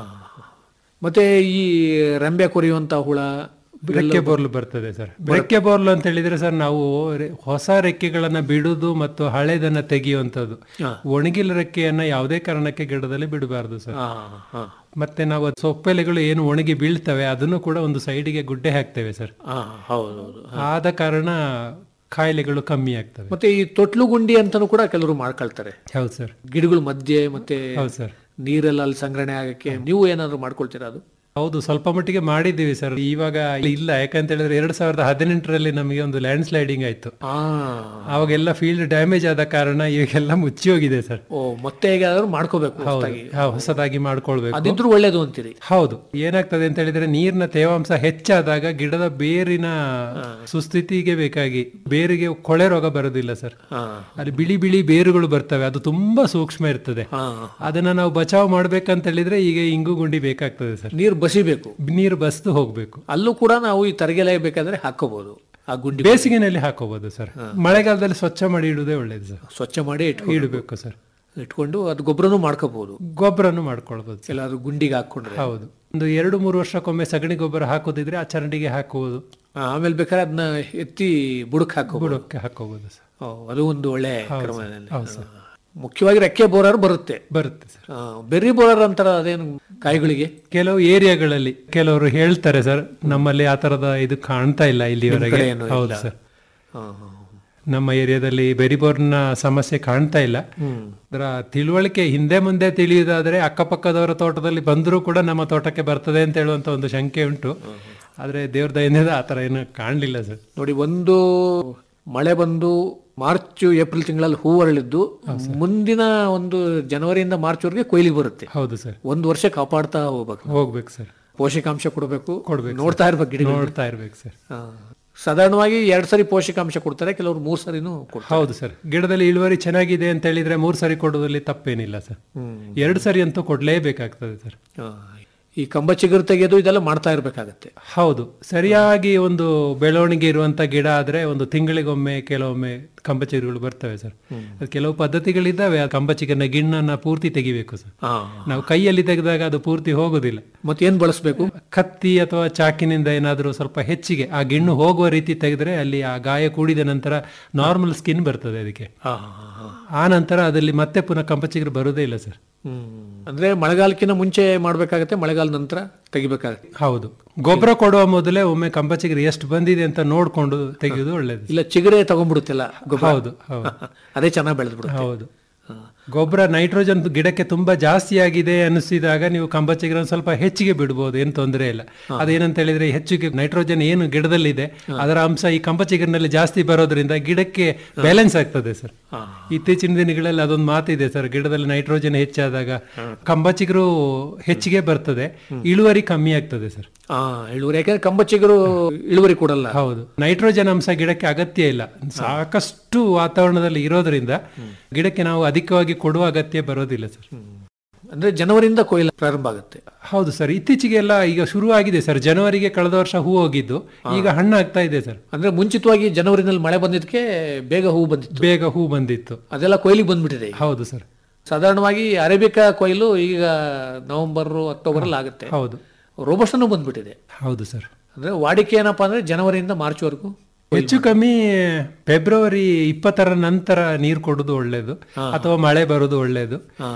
ಮತ್ತೆ ಈ ರೆಂಬೆ ಕೊರಿಯುವಂತ ಹುಳ ರೆಕ್ಕೆ ಬೋರ್ಲು ಬರ್ತದೆ ಸರ್ ರೆಕ್ಕೆ ಬೋರ್ಲು ಅಂತ ಹೇಳಿದ್ರೆ ಸರ್ ನಾವು ರೆ- ಹೊಸ ರೆಕ್ಕೆಗಳನ್ನ ಬಿಡುದು ಮತ್ತು ಹಳೆದನ್ನ ತೆಗೆಯುವಂತದ್ದು ಒಣಗಿಲ ರೆಕ್ಕೆಯನ್ನ ಯಾವುದೇ ಕಾರಣಕ್ಕೆ ಗಿಡದಲ್ಲಿ ಬಿಡಬಾರ್ದು ಸರ್ ಆ, ಆ, ಮತ್ತೆ ನಾವು ಅದ್ ಸೊಪ್ಪೆಲೆಗಳು ಏನು ಒಣಗಿ ಬೀಳ್ತವೆ ಅದನ್ನು ಕೂಡ ಒಂದು ಸೈಡಿಗೆ ಗುಡ್ಡೆ ಹಾಕ್ತೇವೆ ಸರ್ ಆ, ಹೌದು ಹೌದು ಆದ ಕಾರಣ ಕಾಯಿಲೆಗಳು ಕಮ್ಮಿ ಆಗ್ತವೆ ಮತ್ತೆ ಈ ತೊಟ್ಲು ಗುಂಡಿ ಅಂತಾನು ಕೂಡ ಕೆಲವರು ಮಾಡ್ಕೊಳ್ತಾರೆ ಹೌದು ಸರ್ ಗಿಡಗಳ ಮಧ್ಯೆ ಮತ್ತೆ ಹೌದು ಸರ್ ನೀರೆಲ್ಲ ಅಲ್ಲಿ ಸಂಗ್ರಹಣೆ ಆಗಕ್ಕೆ ನೀವು ಏನಾದ್ರು ಮಾಡ್ಕೊಳ್ತೀರಾ ಅದು ಹೌದು ಸ್ವಲ್ಪ ಮಟ್ಟಿಗೆ ಮಾಡಿದ್ದೀವಿ ಸರ್ ಇವಾಗ ಇಲ್ಲ ಯಾಕಂತ ಹೇಳಿದ್ರೆ ಎರಡ್ ಸಾವಿರದ ಹದಿನೆಂಟರಲ್ಲಿ ನಮಗೆ ಒಂದು ಲ್ಯಾಂಡ್ ಸ್ಲೈಡಿಂಗ್ ಆಯ್ತು ಆ ಅವಾಗೆಲ್ಲ ಫೀಲ್ಡ್ ಡ್ಯಾಮೇಜ್ ಆದ ಕಾರಣ ಈಗೆಲ್ಲ ಮುಚ್ಚಿ ಹೋಗಿದೆ ಸರ್ ಓ ಮತ್ತೆ ಹೇಗಾದ್ರೂ ಮಾಡ್ಕೋಬೇಕು ಹೌದು ಹೊಸ್ದಾಗಿ. ಹಾ, ಹೊಸದಾಗಿ ಮಾಡ್ಕೊಳ್ಬೇಕು ಅದಿದ್ರು ಒಳ್ಳೇದು ಅಂತೀರಿ ಹೌದು ಏನಾಗ್ತದೆ ಅಂತ ಹೇಳಿದ್ರೆ ನೀರಿನ ತೇವಾಂಶ ಹೆಚ್ಚಾದಾಗ ಗಿಡದ ಬೇರಿನ ಸುಸ್ಥಿತಿಗೆ ಬೇಕಾಗಿ ಬೇರಿಗೆ ಕೊಳೆ ರೋಗ ಬರೋದಿಲ್ಲ ಸರ್ ಹಾ. ಅಲ್ಲಿ ಬಿಳಿ ಬಿಳಿ ಬೇರುಗಳು ಬರ್ತವೆ ಅದು ತುಂಬಾ ಸೂಕ್ಷ್ಮ ಇರ್ತದೆ ಹಾ. ಅದನ್ನ ನಾವು ಬಚಾವ್ ಮಾಡ್ಬೇಕಂತ ಹೇಳಿದ್ರೆ ಈಗ ಇಂಗು ಗುಂಡಿ ಬೇಕಾಗ್ತದೆ ಸರ್ ನೀರು ಬಸಿಬೇಕು ನೀರು ಬಸ್ದು ಹೋಗ್ಬೇಕು ಅಲ್ಲೂ ಕೂಡ ನಾವು ಈ ತರಗೆಲೆ ಬೇಕಾದ್ರೆ ಹಾಕೋಬಹುದು ಆ ಗುಂಡಿ ಬೇಸಿಗೆನಲ್ಲಿ ಹಾಕೋಬಹುದು ಸರ್ ಮಳೆಗಾಲದಲ್ಲಿ ಸ್ವಚ್ಛ ಮಾಡಿ ಇಡುವುದೇ ಒಳ್ಳೇದು ಸರ್ ಸ್ವಚ್ಛ ಮಾಡಿ ಇಟ್ಕೊಂಡು ಇಡಬೇಕು ಸರ್ ಇಟ್ಕೊಂಡು ಅದು ಗೊಬ್ಬರನು ಮಾಡ್ಕೋಬಹುದು ಗೊಬ್ಬರನು ಮಾಡ್ಕೊಳ್ಬಹುದು ಸರ್ ಎಲ್ಲಾದ್ರೂ ಗುಂಡಿಗೆ ಹಾಕೊಂಡ್ರೆ ಹೌದು ಒಂದು ಎರಡು ಮೂರು ವರ್ಷಕ್ಕೊಮ್ಮೆ ಸಗಣಿ ಗೊಬ್ಬರ ಹಾಕೋದಿದ್ರೆ ಆ ಚರಂಡಿಗೆ ಹಾಕುವುದು ಆ, ಆಮೇಲೆ ಬೇಕಾದ್ರೆ ಅದನ್ನ ಎತ್ತಿ ಬುಡಕ್ ಹಾಕೋಬಹುದು ಬುಡಕ್ಕೆ ಹಾಕೋಬಹುದು ಸರ್ ಅದು ಒಂದು ಒಳ್ಳೆ ಹೌದು ಕ್ರಮ ಸರ್. ಇದೆ. ಹೌದು ಸರ್. ಮುಖ್ಯವಾಗಿ ರೆಕ್ಕೆ ಬೋರರ್ ಬರುತ್ತೆ ಬರುತ್ತೆ ಸರ್ ಆ, ಬೆರ್ರಿ ಬೋರರ್ ಅಂತಾರ ಅದೇನು ಕಾಯಿಗಳಿಗೆ ಕೆಲವು ಏರಿಯಾಗಳಲ್ಲಿ ಕೆಲವರು ಹೇಳ್ತಾರೆ ಸರ್ ನಮ್ಮಲ್ಲಿ ಆ ತರದ ಇದು ಕಾಣ್ತಾ ಇಲ್ಲ ಇಲ್ಲಿವರೆಗೆ ಕಡೆ ಏನೂ ಹೌದು ಇಲ್ಲ. ಸರ್ ಹಾ, ಹಾ. ನಮ್ಮ ಏರಿಯಾದಲ್ಲಿ ಬೆರಿಬೋರ್ನ ಸಮಸ್ಯೆ ಕಾಣ್ತಾ ಇಲ್ಲ ಅದರ ತಿಳುವಳಿಕೆ ಹಿಂದೆ ಮುಂದೆ ತಿಳಿಯುವುದಾದ್ರೆ ಅಕ್ಕಪಕ್ಕದವರ ತೋಟದಲ್ಲಿ ಬಂದರೂ ಕೂಡ ನಮ್ಮ ತೋಟಕ್ಕೆ ಬರ್ತದೆ ಅಂತ ಹೇಳುವಂತ ಒಂದು ಶಂಕೆ ಉಂಟು ಆದ್ರೆ ದೇವ್ರ ದಯಿಂದ ಆ ತರ ಏನು ಕಾಣಲಿಲ್ಲ ಸರ್ ನೋಡಿ ಒಂದು ಮಳೆ ಬಂದು ಮಾರ್ಚ್ ಏಪ್ರಿಲ್ ತಿಂಗಳಲ್ಲಿ ಹೂ ಅರಳಿದ್ದು ಮುಂದಿನ ಒಂದು ಜನವರಿಯಿಂದ ಮಾರ್ಚ್ ವರೆಗೆ ಕೊಯ್ಲಿಗೆ ಬರುತ್ತೆ ಹೌದು ಸರ್ ಒಂದು ವರ್ಷ ಕಾಪಾಡ್ತಾ ಹೋಗ್ಬೇಕು ಹೋಗ್ಬೇಕು ಸರ್ ಪೋಷಕಾಂಶ ಕೊಡಬೇಕು ಕೊಡ್ಬೇಕು ನೋಡ್ತಾ ಇರ್ಬೇಕು ಗಿಡ ನೋಡ್ತಾ ಇರ್ಬೇಕು ಸರ್ ಸಾಧಾರಣವಾಗಿ ಎರಡ್ ಸರಿ ಪೋಷಕಾಂಶ ಕೊಡ್ತಾರೆ ಕೆಲವರು ಮೂರ್ ಸರಿನೂ ಕೊಡ್ತಾರೆ ಹೌದು ಸರ್ ಗಿಡದಲ್ಲಿ ಇಳುವರಿ ಚೆನ್ನಾಗಿದೆ ಅಂತ ಹೇಳಿದ್ರೆ ಮೂರ್ ಸರಿ ಕೊಡೋದ್ರಲ್ಲಿ ತಪ್ಪೇನಿಲ್ಲ ಸರ್ ಎರಡು ಸರಿ ಅಂತೂ ಕೊಡ್ಲೇಬೇಕಾಗ್ತದೆ ಸರ್ ಆ, ಈ ಕಂಬ ಚಿಗುರು ತೆಗೆಯೋದು ಇದೆಲ್ಲ ಮಾಡ್ತಾ ಇರ್ಬೇಕಾಗತ್ತೆ ಹೌದು ಸರಿಯಾಗಿ ಒಂದು ಬೆಳವಣಿಗೆ ಇರುವಂತ ಗಿಡ ಆದ್ರೆ ಒಂದು ತಿಂಗಳಿಗೊಮ್ಮೆ ಕೆಲವೊಮ್ಮೆ ಕಂಬಚಿಗುರುಗಳು ಬರ್ತವೆ ಸರ್ ಅದು ಕೆಲವು ಪದ್ಧತಿಗಳಿದ್ದಾವೆ ಆ ಕಂಬಚಿಗನ ಗಿಣ್ಣನ್ನ ಪೂರ್ತಿ ತೆಗಿಬೇಕು ಸರ್ ಆ, ನಾವು ಕೈಯಲ್ಲಿ ತೆಗೆದಾಗ ಅದು ಪೂರ್ತಿ ಹೋಗುದಿಲ್ಲ ಮತ್ತೆ ಏನ್ ಬಳಸಬೇಕು ಕತ್ತಿ ಅಥವಾ ಚಾಕಿನಿಂದ ಏನಾದರೂ ಸ್ವಲ್ಪ ಹೆಚ್ಚಿಗೆ ಆ ಗಿಣ್ಣು ಹೋಗುವ ರೀತಿ ತೆಗೆದ್ರೆ ಅಲ್ಲಿ ಆ ಗಾಯ ಕೂಡಿದ ನಂತರ ನಾರ್ಮಲ್ ಸ್ಕಿನ್ ಬರ್ತದೆ ಅದಕ್ಕೆ ಆ ನಂತರ ಅದಲ್ಲಿ ಮತ್ತೆ ಪುನಃ ಕಂಪಚಿಗುರು ಬರುವುದೇ ಇಲ್ಲ ಸರ್ ಹ್ಮ್ ಅಂದ್ರೆ ಮಳೆಗಾಲಕ್ಕಿಂತ ಮುಂಚೆ ಮಾಡ್ಬೇಕಾಗತ್ತೆ ಮಳೆಗಾಲ ನಂತರ ತೆಗಿಬೇಕಾಗತ್ತೆ ಹೌದು ಗೊಬ್ಬರ ಕೊಡುವ ಮೊದಲೇ ಒಮ್ಮೆ ಕಂಪಚಿಗುರು ಎಷ್ಟು ಬಂದಿದೆ ಅಂತ ನೋಡ್ಕೊಂಡು ತೆಗೆಯುವುದು ಒಳ್ಳೇದು ಇಲ್ಲ ಚಿಗುರೆ ತಗೊಂಡ್ಬಿಡುತ್ತಿಲ್ಲ ಗೊಬ್ಬರ ಹೌದು ಹೌದು ಅದೇ ಚೆನ್ನಾಗಿ ಬೆಳೆದ್ಬಿಡುತ್ತೆ ಹೌದು ಗೊಬ್ಬರ ನೈಟ್ರೋಜನ್ ಗಿಡಕ್ಕೆ ತುಂಬಾ ಜಾಸ್ತಿ ಆಗಿದೆ ಅನಿಸಿದಾಗ ನೀವು ಕಂಬಚಿಗಿರ ಸ್ವಲ್ಪ ಹೆಚ್ಚಿಗೆ ಬಿಡ್ಬೋದು ಏನು ತೊಂದರೆ ಇಲ್ಲ ಅದೇನಂತ ಹೇಳಿದ್ರೆ ಹೆಚ್ಚಿಗೆ ನೈಟ್ರೋಜನ್ ಏನು ಗಿಡದಲ್ಲಿದೆ ಅದರ ಅಂಶ ಈ ಕಂಬಚಿಗಿರಿನಲ್ಲಿ ಜಾಸ್ತಿ ಬರೋದ್ರಿಂದ ಗಿಡಕ್ಕೆ ಬ್ಯಾಲೆನ್ಸ್ ಆಗ್ತದೆ ಸರ್ ಇತ್ತೀಚಿನ ದಿನಗಳಲ್ಲಿ ಅದೊಂದು ಮಾತಿದೆ ಸರ್ ಗಿಡದಲ್ಲಿ ನೈಟ್ರೋಜನ್ ಹೆಚ್ಚಾದಾಗ ಕಂಬಚಿಗರು ಹೆಚ್ಚಿಗೆ ಬರ್ತದೆ ಇಳುವರಿ ಕಮ್ಮಿ ಆಗ್ತದೆ ಸರ್ ಆ ಇಳುವರಿ ಯಾಕಂದ್ರೆ ಕಂಬ ಚಿಗುರು ಇಳುವರಿ ಕೊಡಲ್ಲ ಹೌದು ನೈಟ್ರೋಜನ್ ಅಂಶ ಗಿಡಕ್ಕೆ ಅಗತ್ಯ ಇಲ್ಲ ಸಾಕಷ್ಟು ವಾತಾವರಣದಲ್ಲಿ ಇರೋದ್ರಿಂದ ಗಿಡಕ್ಕೆ ನಾವು ಅಧಿಕವಾಗಿ ಕೊಡುವ ಅಗತ್ಯ ಬರೋದಿಲ್ಲ ಸರ್ ಅಂದ್ರೆ ಜನವರಿಯಿಂದ ಕೊಯ್ಲು ಪ್ರಾರಂಭ ಆಗುತ್ತೆ ಹೌದು ಸರ್ ಇತ್ತೀಚೆಗೆಲ್ಲ ಈಗ ಶುರು ಆಗಿದೆ ಸರ್ ಜನವರಿಗೆ ಕಳೆದ ವರ್ಷ ಹೂ ಹೋಗಿದ್ದು ಈಗ ಹಣ್ಣಾಗ್ತಾ ಇದೆ ಸರ್ ಅಂದ್ರೆ ಮುಂಚಿತವಾಗಿ ಜನವರಿನಲ್ಲಿ ಮಳೆ ಬಂದಿದ್ದಕ್ಕೆ ಬೇಗ ಹೂ ಬಂದಿತ್ತು ಬೇಗ ಹೂ ಬಂದಿತ್ತು ಅದೆಲ್ಲ ಕೊಯ್ಲಿಗೆ ಬಂದ್ಬಿಟ್ಟಿದೆ ಈಗ. ಹೌದು ಸರ್ ಸಾಧಾರಣವಾಗಿ ಅರೇಬಿಕಾ ಕೊಯ್ಲು ಈಗ ನವೆಂಬರ್ ಅಕ್ಟೋಬರ್ ಅಲ್ಲಿ ಆಗುತ್ತೆ ಹೌದು ರೋಬಸ್ಟನು ಬಂದ್ಬಿಟ್ಟಿದೆ ಹೌದು ಸರ್ ಅಂದ್ರೆ ವಾಡಿಕೆ ಏನಪ್ಪಾ ಅಂದ್ರೆ ಜನವರಿಯಿಂದ ಮಾರ್ಚ್ ವರೆಗೂ ಹೆಚ್ಚು ಕಮ್ಮಿ ಫೆಬ್ರವರಿ ಇಪ್ಪತ್ತರ ನಂತರ ನೀರು ಕೊಡುದು ಒಳ್ಳೇದು ಅಥವಾ ಮಳೆ ಬರುದು ಒಳ್ಳೇದು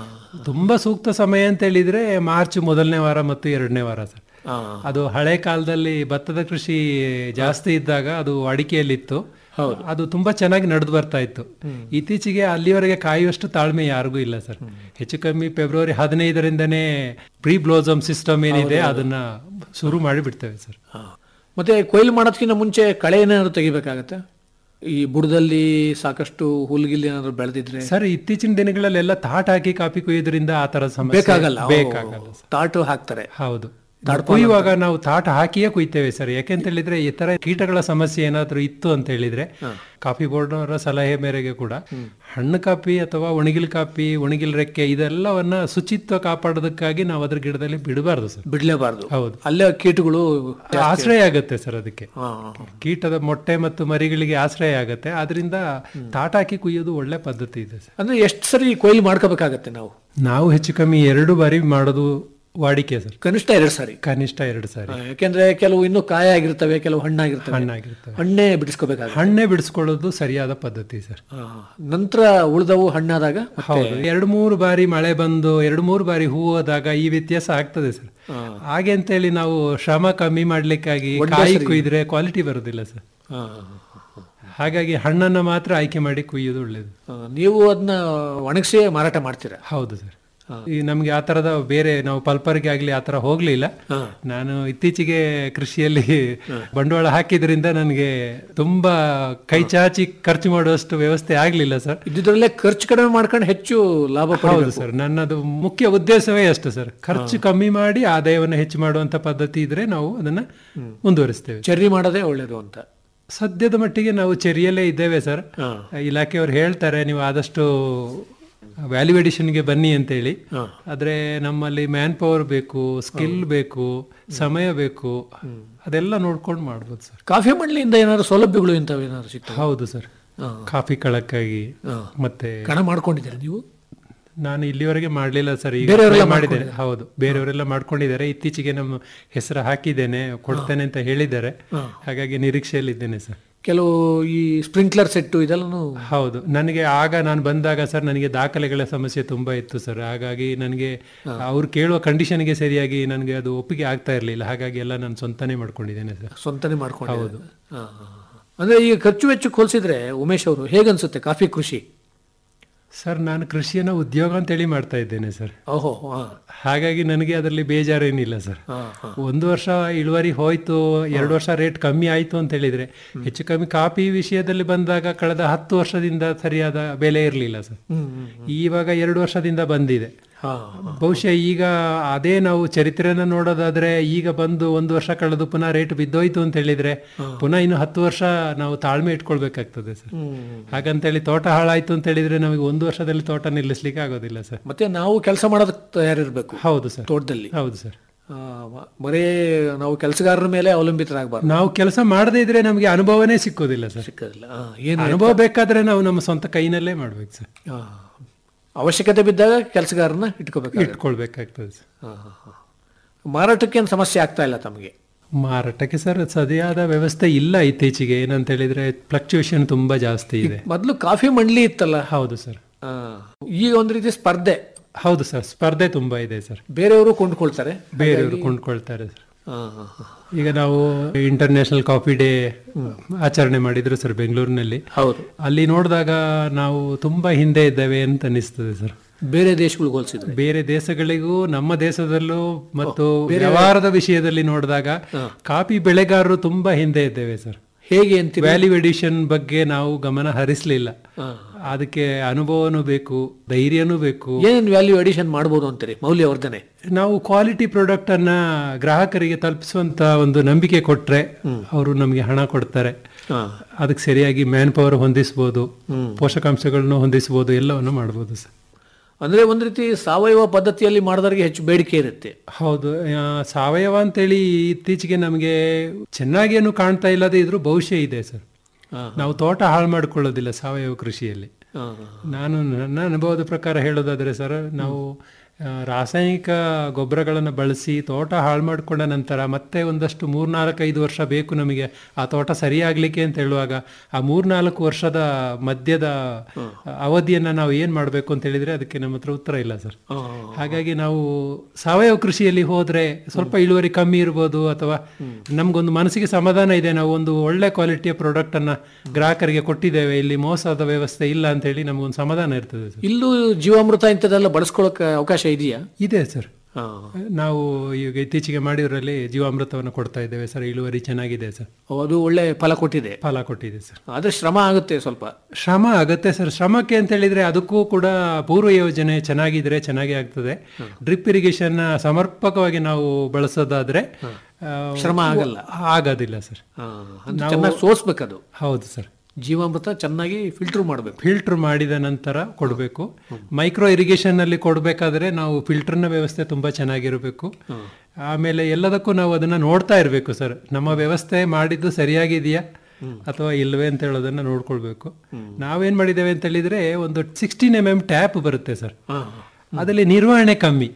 ತುಂಬಾ ಸೂಕ್ತ ಸಮಯ ಅಂತ ಹೇಳಿದ್ರೆ ಮಾರ್ಚ್ ಮೊದಲನೇ ವಾರ ಮತ್ತು ಎರಡನೇ ವಾರ ಸರ್ ಅದು ಹಳೆ ಕಾಲದಲ್ಲಿ ಭತ್ತದ ಕೃಷಿ ಜಾಸ್ತಿ ಇದ್ದಾಗ ಅದು ಅಡಿಕೆಯಲ್ಲಿತ್ತು ಅದು ತುಂಬಾ ಚೆನ್ನಾಗಿ ನಡೆದು ಬರ್ತಾ ಇತ್ತು ಇತ್ತೀಚೆಗೆ ಅಲ್ಲಿವರೆಗೆ ಕಾಯುವಷ್ಟು ತಾಳ್ಮೆ ಯಾರಿಗೂ ಇಲ್ಲ ಸರ್ ಹೆಚ್ಚು ಕಮ್ಮಿ ಫೆಬ್ರವರಿ ಹದಿನೈದರಿಂದನೇ ಪ್ರೀ ಬ್ಲೋಸಮ್ ಸಿಸ್ಟಮ್ ಏನಿದೆ ಅದನ್ನ ಶುರು ಮಾಡಿ ಬಿಡ್ತೇವೆ ಸರ್ ಮತ್ತೆ ಕೊಯ್ಲು ಮಾಡೋದಕ್ಕಿಂತ ಮುಂಚೆ ಕಳೆ ಏನಾದ್ರು ತೆಗಿಬೇಕಾಗತ್ತೆ ಈ ಬುಡದಲ್ಲಿ ಸಾಕಷ್ಟು ಹುಲ್ಗಿಲ್ ಏನಾದ್ರು ಬೆಳೆದಿದ್ರೆ ಸರ್ ಇತ್ತೀಚಿನ ದಿನಗಳಲ್ಲೆಲ್ಲ ತಾಟ್ ಹಾಕಿ ಕಾಫಿ ಕುಯ್ಯೋದ್ರಿಂದ ಆ ತರ ಸಮಸ್ಯೆ ಬೇಕಾಗಲ್ಲ ಬೇಕಾಗಲ್ಲ ಓ, ತಾಟು ಹಾಕ್ತಾರೆ ಹೌದು ಕುಯ್ಯುವಾಗ ನಾವು ತಾಟ ಹಾಕಿಯೇ ಕುಯ್ತೇವೆ ಸರ್ ಯಾಕೆಂತ ಹೇಳಿದ್ರೆ ಈ ತರ ಕೀಟಗಳ ಸಮಸ್ಯೆ ಏನಾದ್ರೂ ಇತ್ತು ಅಂತ ಹೇಳಿದ್ರೆ ಕಾಫಿ ಬೋರ್ಡ್ನವರ ಸಲಹೆ ಮೇರೆಗೆ ಕೂಡ ಹಣ್ಣು ಕಾಪಿ ಅಥವಾ ಒಣಗಿಲ್ ಕಾಪಿ ಒಣಗಿಲ್ ರೆಕ್ಕೆ ಇದೆಲ್ಲವನ್ನ ಶುಚಿತ್ವ ಕಾಪಾಡೋದಕ್ಕಾಗಿ ನಾವು ಅದ್ರ ಗಿಡದಲ್ಲಿ ಬಿಡಬಾರ್ದು ಸರ್ ಬಿಡ್ಲೇಬಾರ್ದು ಹೌದು ಅಲ್ಲೇ ಕೀಟಗಳು ಆಶ್ರಯ ಆಗತ್ತೆ ಸರ್ ಅದಕ್ಕೆ ಹಾ, ಕೀಟದ ಮೊಟ್ಟೆ ಮತ್ತು ಮರಿಗಳಿಗೆ ಆಶ್ರಯ ಆಗತ್ತೆ ಆದ್ರಿಂದ ತಾಟ ಹಾಕಿ ಕುಯ್ಯೋದು ಒಳ್ಳೆ ಪದ್ಧತಿ ಇದೆ ಸರ್ ಅಂದ್ರೆ ಎಷ್ಟು ಸರಿ ಕೊಯ್ಲು ಮಾಡ್ಕೋಬೇಕಾಗತ್ತೆ ನಾವು ನಾವು ಹೆಚ್ಚು ಕಮ್ಮಿ ಎರಡು ಬಾರಿ ಮಾಡೋದು ವಾಡಿಕೆ ಸರ್ ಕನಿಷ್ಠ ಎರಡು ಸಾರಿ ಕನಿಷ್ಠ ಎರಡು ಸಾರಿ ಆ, ಯಾಕೆಂದ್ರೆ ಕೆಲವು ಇನ್ನೂ ಕಾಯ ಆಗಿರ್ತವೆ ಕೆಲವು ಹಣ್ಣಾಗಿರ್ತವೆ ಹಣ್ಣಾಗಿರ್ತವೆ ಹಣ್ಣೇ ಬಿಡಿಸ್ಕೋಬೇಕಾಗುತ್ತೆ ಹಣ್ಣೆ ಬಿಡಿಸ್ಕೊಳ್ಳೋದು ಸರಿಯಾದ ಪದ್ಧತಿ ಸರ್ ಆ, ನಂತರ ಉಳಿದವು ಹಣ್ಣಾದಾಗ ಮತ್ತೆ ಹೌದು ಎರಡು ಮೂರು ಬಾರಿ ಮಳೆ ಬಂದು ಎರಡು ಮೂರು ಬಾರಿ ಹೂ ಹೋದಾಗ ಈ ವ್ಯತ್ಯಾಸ ಆಗ್ತದೆ ಸರ್ ಹಾಗೆ ಅಂತೇಳಿ ನಾವು ಶ್ರಮ ಕಮ್ಮಿ ಮಾಡ್ಲಿಕ್ಕಾಗಿ ಒಂದೇ ಕಾಯಿ ಸರಿ. ಕುಯ್ದ್ರೆ ಕ್ವಾಲಿಟಿ ಬರೋದಿಲ್ಲ ಸರ್ ಆ, ಹಾಗಾಗಿ ಹಣ್ಣನ್ನ ಮಾತ್ರ ಆಯ್ಕೆ ಮಾಡಿ ಕುಯ್ಯೋದು ಒಳ್ಳೇದು ಆ, ನೀವು ಅದನ್ನ ಒಣಗಿಸಿ ಮಾರಾಟ ಮಾಡ್ತೀರಾ ಹೌದು ಸರ್ ಈ ನಮ್ಗೆ ಆ ತರದ ಬೇರೆ ನಾವು ಪಲ್ಪರ್ಗೆ ಆಗ್ಲಿ ಆ ತರ ಹೋಗ್ಲಿಲ್ಲ ನಾನು ಇತ್ತೀಚೆಗೆ ಕೃಷಿಯಲ್ಲಿ ಬಂಡವಾಳ ಹಾಕಿದ್ರಿಂದ ನನಗೆ ತುಂಬಾ ಕೈ ಚಾಚಿ ಖರ್ಚು ಮಾಡುವಷ್ಟು ವ್ಯವಸ್ಥೆ ಆಗ್ಲಿಲ್ಲ ಸರ್ ಇದ್ದಿದ್ರಲ್ಲೇ ಖರ್ಚು ಕಡಿಮೆ ಮಾಡ್ಕೊಂಡು ಹೆಚ್ಚು ಲಾಭ ಹೌದು ಪಡಿಬೇಕು. ಸರ್ ನನ್ನದು ಮುಖ್ಯ ಉದ್ದೇಶವೇ ಅಷ್ಟು ಸರ್ ಖರ್ಚು ಕಮ್ಮಿ ಮಾಡಿ ಆದಾಯವನ್ನು ಹೆಚ್ಚು ಮಾಡುವಂತ ಪದ್ಧತಿ ಇದ್ರೆ ನಾವು ಅದನ್ನ ಮುಂದುವರಿಸ್ತೇವೆ ಚರ್ರಿ ಮಾಡೋದೇ ಒಳ್ಳೇದು ಅಂತ ಸದ್ಯದ ಮಟ್ಟಿಗೆ ನಾವು ಚೆರಿಯಲ್ಲೇ ಇದ್ದೇವೆ ಸರ್ ಇಲಾಖೆಯವರು ಹೇಳ್ತಾರೆ ನೀವು ಆದಷ್ಟು ವ್ಯಾಲ್ಯೂ ಗೆ ಬನ್ನಿ ಅಂತೇಳಿ ಆದ್ರೆ ನಮ್ಮಲ್ಲಿ ಮ್ಯಾನ್ ಪವರ್ ಬೇಕು ಸ್ಕಿಲ್ ಬೇಕು ಸಮಯ ಬೇಕು ಅದೆಲ್ಲ ನೋಡ್ಕೊಂಡು ಮಾಡ್ಬೋದು ಸರ್ ಕಾಫಿ ಮಂಡಳಿಯಿಂದ ಏನಾದ್ರು ಸೌಲಭ್ಯಗಳು ಇಂಥವು ಏನಾದ್ರು ಸಿಗ್ತವೆ ಹೌದು ಸರ್ ಕಾಫಿ ಕಳಕ್ಕಾಗಿ ಮತ್ತೆ ಕಣ ಮಾಡ್ಕೊಂಡಿದ್ದೀರಾ ನೀವು ನಾನು ಇಲ್ಲಿವರೆಗೆ ಮಾಡ್ಲಿಲ್ಲ ಸರ್ ಈಗ ಬೇರೆಯವರೆಲ್ಲ apply ಮಾಡಿದ್ದೇನೆ ಹೌದು ಬೇರೆಯವರೆಲ್ಲ ಮಾಡ್ಕೊಂಡಿದ್ದಾರೆ ಇತ್ತೀಚೆಗೆ ನಮ್ಮ ಹೆಸರು ಹಾಕಿದ್ದೇನೆ ಕೊಡ್ತೇನೆ ಅಂತ ಹೇಳಿದ್ದಾರೆ ಹಾಗಾಗಿ ನಿರೀಕ್ಷೆಯಲ್ಲಿದ್ದೇನೆ ಸರ್ ಕೆಲವು ಈ ಸ್ಪ್ರಿಂಕ್ಲರ್ ಸೆಟ್ಟು ಇದೆಲ್ಲನೂ ಹೌದು ನನಗೆ ಆಗ ನಾನು ಬಂದಾಗ ಸರ್ ನನಗೆ ದಾಖಲೆಗಳ ಸಮಸ್ಯೆ ತುಂಬಾ ಇತ್ತು ಸರ್ ಹಾಗಾಗಿ ನನಗೆ ಅವ್ರು ಕೇಳುವ ಕಂಡೀಷನ್ಗೆ ಸರಿಯಾಗಿ ನನಗೆ ಅದು ಒಪ್ಪಿಗೆ ಆಗ್ತಾ ಇರಲಿಲ್ಲ ಹಾಗಾಗಿ ಎಲ್ಲ ನಾನು ಸ್ವಂತನೇ ಮಾಡ್ಕೊಂಡಿದ್ದೇನೆ ಸರ್ ಸ್ವಂತನೇ ಮಾಡ್ಕೊಂಡು ಹೌದು ಅಂದ್ರೆ ಈ ಖರ್ಚು ವೆಚ್ಚಕ್ಕೆ ಹೋಲಿಸಿದ್ರೆ ಉಮೇಶ್ ಅವರು ಹೇಗನ್ಸುತ್ತೆ ಕಾಫಿ ಕೃಷಿ ಸರ್ ನಾನು ಕೃಷಿಯನ್ನ ಉದ್ಯೋಗ ಅಂತೇಳಿ ಮಾಡ್ತಾ ಇದ್ದೇನೆ ಸರ್ ಓಹೋ ಹಾ. ಹಾಗಾಗಿ ನನಗೆ ಅದರಲ್ಲಿ ಬೇಜಾರೇನಿಲ್ಲ ಸರ್ ಹಾ, ಹಾ. ಒಂದು ವರ್ಷ ಇಳುವರಿ ಹೋಯ್ತು ಎರಡು ವರ್ಷ ರೇಟ್ ಕಮ್ಮಿ ಆಯ್ತು ಅಂತ ಹೇಳಿದ್ರೆ ಹೆಚ್ಚು ಕಮ್ಮಿ ಕಾಫಿ ವಿಷಯದಲ್ಲಿ ಬಂದಾಗ ಕಳೆದ ಹತ್ತು ವರ್ಷದಿಂದ ಸರಿಯಾದ ಬೆಲೆ ಇರಲಿಲ್ಲ ಸರ್ ಹ್ಮ್, ಹ್ಮ್, ಇವಾಗ ಎರಡು ವರ್ಷದಿಂದ ಬಂದಿದೆ ಹಾ, ಬಹುಶಃ ಈಗ ಅದೇ ನಾವು ಚರಿತ್ರೆನ ನೋಡೋದಾದ್ರೆ ಈಗ ಬಂದು ಒಂದು ವರ್ಷ ಕಳೆದು ಪುನಃ ರೇಟ್ ಬಿದ್ದೋಯ್ತು ಅಂತ ಹೇಳಿದ್ರೆ ಪುನಃ ಇನ್ನು ಹತ್ತು ವರ್ಷ ನಾವು ತಾಳ್ಮೆ ಇಟ್ಕೊಳ್ಬೇಕಾಗ್ತದೆ ಸರ್ ಹಾಗಂತೇಳಿ ತೋಟ ಹಾಳಾಯ್ತು ಅಂತ ಹೇಳಿದ್ರೆ ನಮಗೆ ಒಂದು ವರ್ಷದಲ್ಲಿ ತೋಟ ನಿಲ್ಲಿಸ್ಲಿಕ್ಕೆ ಆಗೋದಿಲ್ಲ ಸರ್ ಮತ್ತೆ ನಾವು ಕೆಲಸ ಮಾಡೋದಕ್ಕೆ ತಯಾರಿರ್ಬೇಕು ಹೌದು ಸರ್ ತೋಟದಲ್ಲಿ ಹೌದು ಸರ್ ಆ, ಮ- ಬರೇ ನಾವು ಕೆಲಸಗಾರರ ಮೇಲೆ ಅವಲಂಬಿತರಾಗಬಾರ್ದು ನಾವು ಕೆಲಸ ಮಾಡದೇ ಇದ್ರೆ ನಮಗೆ ಅನುಭವನೇ ಸಿಕ್ಕೋದಿಲ್ಲ ಸರ್ ಸಿಕ್ಕೋದಿಲ್ಲ ಆ, ಏನು ಅನುಭವ ಬೇಕಾದ್ರೆ ನಾವು ನಮ್ಮ ಸ್ವಂತ ಕೈನಲ್ಲೇ ಮಾಡ್ಬೇಕು ಸರ್ ಆ, ಅವಶ್ಯಕತೆ ಬಿದ್ದಾಗ ಕೆಲಸಗಾರನ ಇಟ್ಕೋಬೇಕು ಇಟ್ಕೊಳ್ಬೇಕಾಗ್ತದೆ ಸರ್ ಮಾರಾಟಕ್ಕೆ ಏನು ಸಮಸ್ಯೆ ಆಗ್ತಾ ಇಲ್ಲ ತಮಗೆ ಮಾರಾಟಕ್ಕೆ ಸರ್ ಸರಿಯಾದ ವ್ಯವಸ್ಥೆ ಇಲ್ಲ ಇತ್ತೀಚೆಗೆ ಏನಂತ ಹೇಳಿದ್ರೆ ಫ್ಲಕ್ಚುಯೇಷನ್ ತುಂಬಾ ಜಾಸ್ತಿ ಇದೆ ಮೊದಲು ಕಾಫಿ ಮಂಡಳಿ ಇತ್ತಲ್ಲ ಹೌದು ಸರ್ ಆ, ಈಗ ಒಂದು ರೀತಿ ಸ್ಪರ್ಧೆ ಹೌದು ಸರ್ ಸ್ಪರ್ಧೆ ತುಂಬಾ ಇದೆ ಸರ್ ಬೇರೆಯವರು ಕೊಂಡ್ಕೊಳ್ತಾರೆ ಬೇರೆಯವರು ಕೊಂಡ್ಕೊಳ್ತಾರೆ ಸರ್ ಆ, ಆ, ಆ. ಈಗ ನಾವು ಇಂಟರ್ನ್ಯಾಷನಲ್ ಕಾಫಿ ಡೇ ಆಚರಣೆ ಮಾಡಿದ್ರು ಸರ್ ಬೆಂಗಳೂರಿನಲ್ಲಿ ಹೌದು ಅಲ್ಲಿ ನೋಡಿದಾಗ ನಾವು ತುಂಬಾ ಹಿಂದೆ ಇದ್ದೇವೆ ಅಂತ ಅನಿಸ್ತದೆ ಸರ್ ಬೇರೆ ದೇಶಗಳಿಗೆ ಹೋಲಿಸಿದ್ರೆ ಬೇರೆ ದೇಶಗಳಿಗೂ ನಮ್ಮ ದೇಶದಲ್ಲೂ ಮತ್ತು ವ್ಯವಹಾರದ ವಿಷಯದಲ್ಲಿ ನೋಡಿದಾಗ ಕಾಫಿ ಬೆಳೆಗಾರರು ತುಂಬಾ ಹಿಂದೆ ಇದ್ದೇವೆ ಸರ್ ಹೇಗೆ ಅಂತ ವ್ಯಾಲ್ಯೂ ಎಡಿಷನ್ ಬಗ್ಗೆ ನಾವು ಗಮನ ಹರಿಸಲಿಲ್ಲ ಅದಕ್ಕೆ ಅನುಭವನೂ ಬೇಕು ಧೈರ್ಯನೂ ಬೇಕು ಏನೇನು ವ್ಯಾಲ್ಯೂ ಅಡಿಷನ್ ಮಾಡ್ಬೋದು ಅಂತೀರಿ ಮೌಲ್ಯವರ್ಧನೆ ನಾವು ಕ್ವಾಲಿಟಿ ಪ್ರಾಡಕ್ಟ್ ಅನ್ನ ಗ್ರಾಹಕರಿಗೆ ತಲುಪಿಸುವಂತ ಒಂದು ನಂಬಿಕೆ ಕೊಟ್ರೆ ಅವರು ನಮಗೆ ಹಣ ಕೊಡ್ತಾರೆ ಅದಕ್ಕೆ ಸರಿಯಾಗಿ ಮ್ಯಾನ್ ಪವರ್ ಹೊಂದಿಸಬಹುದು ಪೋಷಕಾಂಶಗಳನ್ನು ಹೊಂದಿಸಬಹುದು ಎಲ್ಲವನ್ನು ಮಾಡಬಹುದು ಸರ್ ಅಂದ್ರೆ ಒಂದ್ ರೀತಿ ಸಾವಯವ ಪದ್ಧತಿಯಲ್ಲಿ ಮಾಡಿದವರಿಗೆ ಹೆಚ್ಚು ಬೇಡಿಕೆ ಇರುತ್ತೆ ಹೌದು ಆ, ಸಾವಯವ ಅಂತೇಳಿ ಇತ್ತೀಚೆಗೆ ನಮಗೆ ಚೆನ್ನಾಗೇನು ಕಾಣ್ತಾ ಇಲ್ಲದೆ ಇದ್ರೂ ಭವಿಷ್ಯ ಇದೆ ಸರ್ ನಾವು ತೋಟ ಹಾಳು ಮಾಡ್ಕೊಳ್ಳೋದಿಲ್ಲ ಸಾವಯವ ಕೃಷಿಯಲ್ಲಿ ನಾನು ನನ್ನ ಅನುಭವದ ಪ್ರಕಾರ ಹೇಳೋದಾದ್ರೆ ಸರ್ ನಾವು ಆ, ರಾಸಾಯನಿಕ ಗೊಬ್ಬರಗಳನ್ನು ಬಳಸಿ ತೋಟ ಹಾಳು ಮಾಡಿಕೊಂಡ ನಂತರ ಮತ್ತೆ ಒಂದಷ್ಟು ಮೂರ್ನಾಲ್ಕೈದು ವರ್ಷ ಬೇಕು ನಮಗೆ ಆ ತೋಟ ಸರಿಯಾಗ್ಲಿಕ್ಕೆ ಅಂತ ಹೇಳುವಾಗ ಆ ಮೂರ್ನಾಲ್ಕು ವರ್ಷದ ಮಧ್ಯದ ಅವಧಿಯನ್ನ ನಾವು ಏನ್ ಮಾಡಬೇಕು ಅಂತ ಹೇಳಿದ್ರೆ ಅದಕ್ಕೆ ನಮ್ಮ ಹತ್ರ ಉತ್ತರ ಇಲ್ಲ ಸರ್ ಹಾಗಾಗಿ ನಾವು ಸಾವಯವ ಕೃಷಿಯಲ್ಲಿ ಹೋದ್ರೆ ಸ್ವಲ್ಪ ಇಳುವರಿ ಕಮ್ಮಿ ಇರ್ಬೋದು ಅಥವಾ ನಮ್ಗೊಂದು ಮನಸ್ಸಿಗೆ ಸಮಾಧಾನ ಇದೆ ನಾವು ಒಂದು ಒಳ್ಳೆ ಕ್ವಾಲಿಟಿಯ ಪ್ರಾಡಕ್ಟ್ ಅನ್ನ ಗ್ರಾಹಕರಿಗೆ ಕೊಟ್ಟಿದ್ದೇವೆ ಇಲ್ಲಿ ಮೋಸದ ವ್ಯವಸ್ಥೆ ಇಲ್ಲ ಅಂತ ಹೇಳಿ ನಮಗೊಂದು ಸಮಾಧಾನ ಇರ್ತದೆ ಸರ್ ಇಲ್ಲೂ ಜೀವಾಮೃತ ಇಂಥದ್ದೆಲ್ಲ ಬಳಸ್ಕೊಳ್ಳೋಕೆ ಅವಕಾಶ ಇದೆಯಾ ಇದೆ ಸರ್ ನಾವು ಈಗ ಇತ್ತೀಚೆಗೆ ಮಾಡಿದ್ರಲ್ಲಿ ಜೀವಾಮೃತವನ್ನು ಕೊಡ್ತಾ ಇದ್ದೇವೆ ಸರ್ ಇಳುವರಿ ಚೆನ್ನಾಗಿದೆ ಸರ್ ಅದು ಒಳ್ಳೆ ಫಲ ಕೊಟ್ಟಿದೆ ಫಲ ಕೊಟ್ಟಿದೆ ಸರ್ ಆದ್ರೆ ಶ್ರಮ ಆಗುತ್ತೆ ಸ್ವಲ್ಪ ಶ್ರಮ ಆಗತ್ತೆ ಸರ್ ಶ್ರಮಕ್ಕೆ ಅಂತ ಹೇಳಿದ್ರೆ ಅದಕ್ಕೂ ಕೂಡ ಪೂರ್ವ ಯೋಜನೆ ಚೆನ್ನಾಗಿದ್ರೆ ಚೆನ್ನಾಗಿ ಆಗ್ತದೆ ಡ್ರಿಪ್ ಇರಿಗೇಷನ್ ಸಮರ್ಪಕವಾಗಿ ನಾವು ಬಳಸೋದಾದ್ರೆ ಆ, ಶ್ರಮ ಆಗಲ್ಲ. ಆಗೋದಿಲ್ಲ ಸರ್ ನಾವು- ಚೆನ್ನಾಗಿ ಸೋಸ್ಬೇಕದು ಹೌದು ಸರ್ ಜೀವಾಮೃತ ಚೆನ್ನಾಗಿ ಫಿಲ್ಟರ್ ಮಾಡಬೇಕು ಫಿಲ್ಟರ್ ಮಾಡಿದ ನಂತರ ಕೊಡಬೇಕು ಮೈಕ್ರೋ ಇರಿಗೇಷನ್ ಅಲ್ಲಿ ಕೊಡಬೇಕಾದ್ರೆ ನಾವು ಫಿಲ್ಟರ್ನ ವ್ಯವಸ್ಥೆ ತುಂಬಾ ಚೆನ್ನಾಗಿರಬೇಕು ಆಮೇಲೆ ಎಲ್ಲದಕ್ಕೂ ನಾವು ಅದನ್ನ ನೋಡ್ತಾ ಇರಬೇಕು ಸರ್ ನಮ್ಮ ವ್ಯವಸ್ಥೆ ಮಾಡಿದ್ದು ಸರಿಯಾಗಿದೆಯಾ ಅಥವಾ ಇಲ್ವೇ ಅಂತ ಹೇಳೋದನ್ನ ನೋಡ್ಕೊಳ್ಬೇಕು ನಾವೇನ್ ಮಾಡಿದ್ದೇವೆ ಅಂತ ಹೇಳಿದ್ರೆ ಒಂದು ಸಿಕ್ಸ್ಟೀನ್ ಎಂ ಎಂ ಟ್ಯಾಪ್ ಬರುತ್ತೆ ಸರ್ ಅದರಲ್ಲಿ ನಿರ್ವಹಣೆ ಕಮ್ಮಿ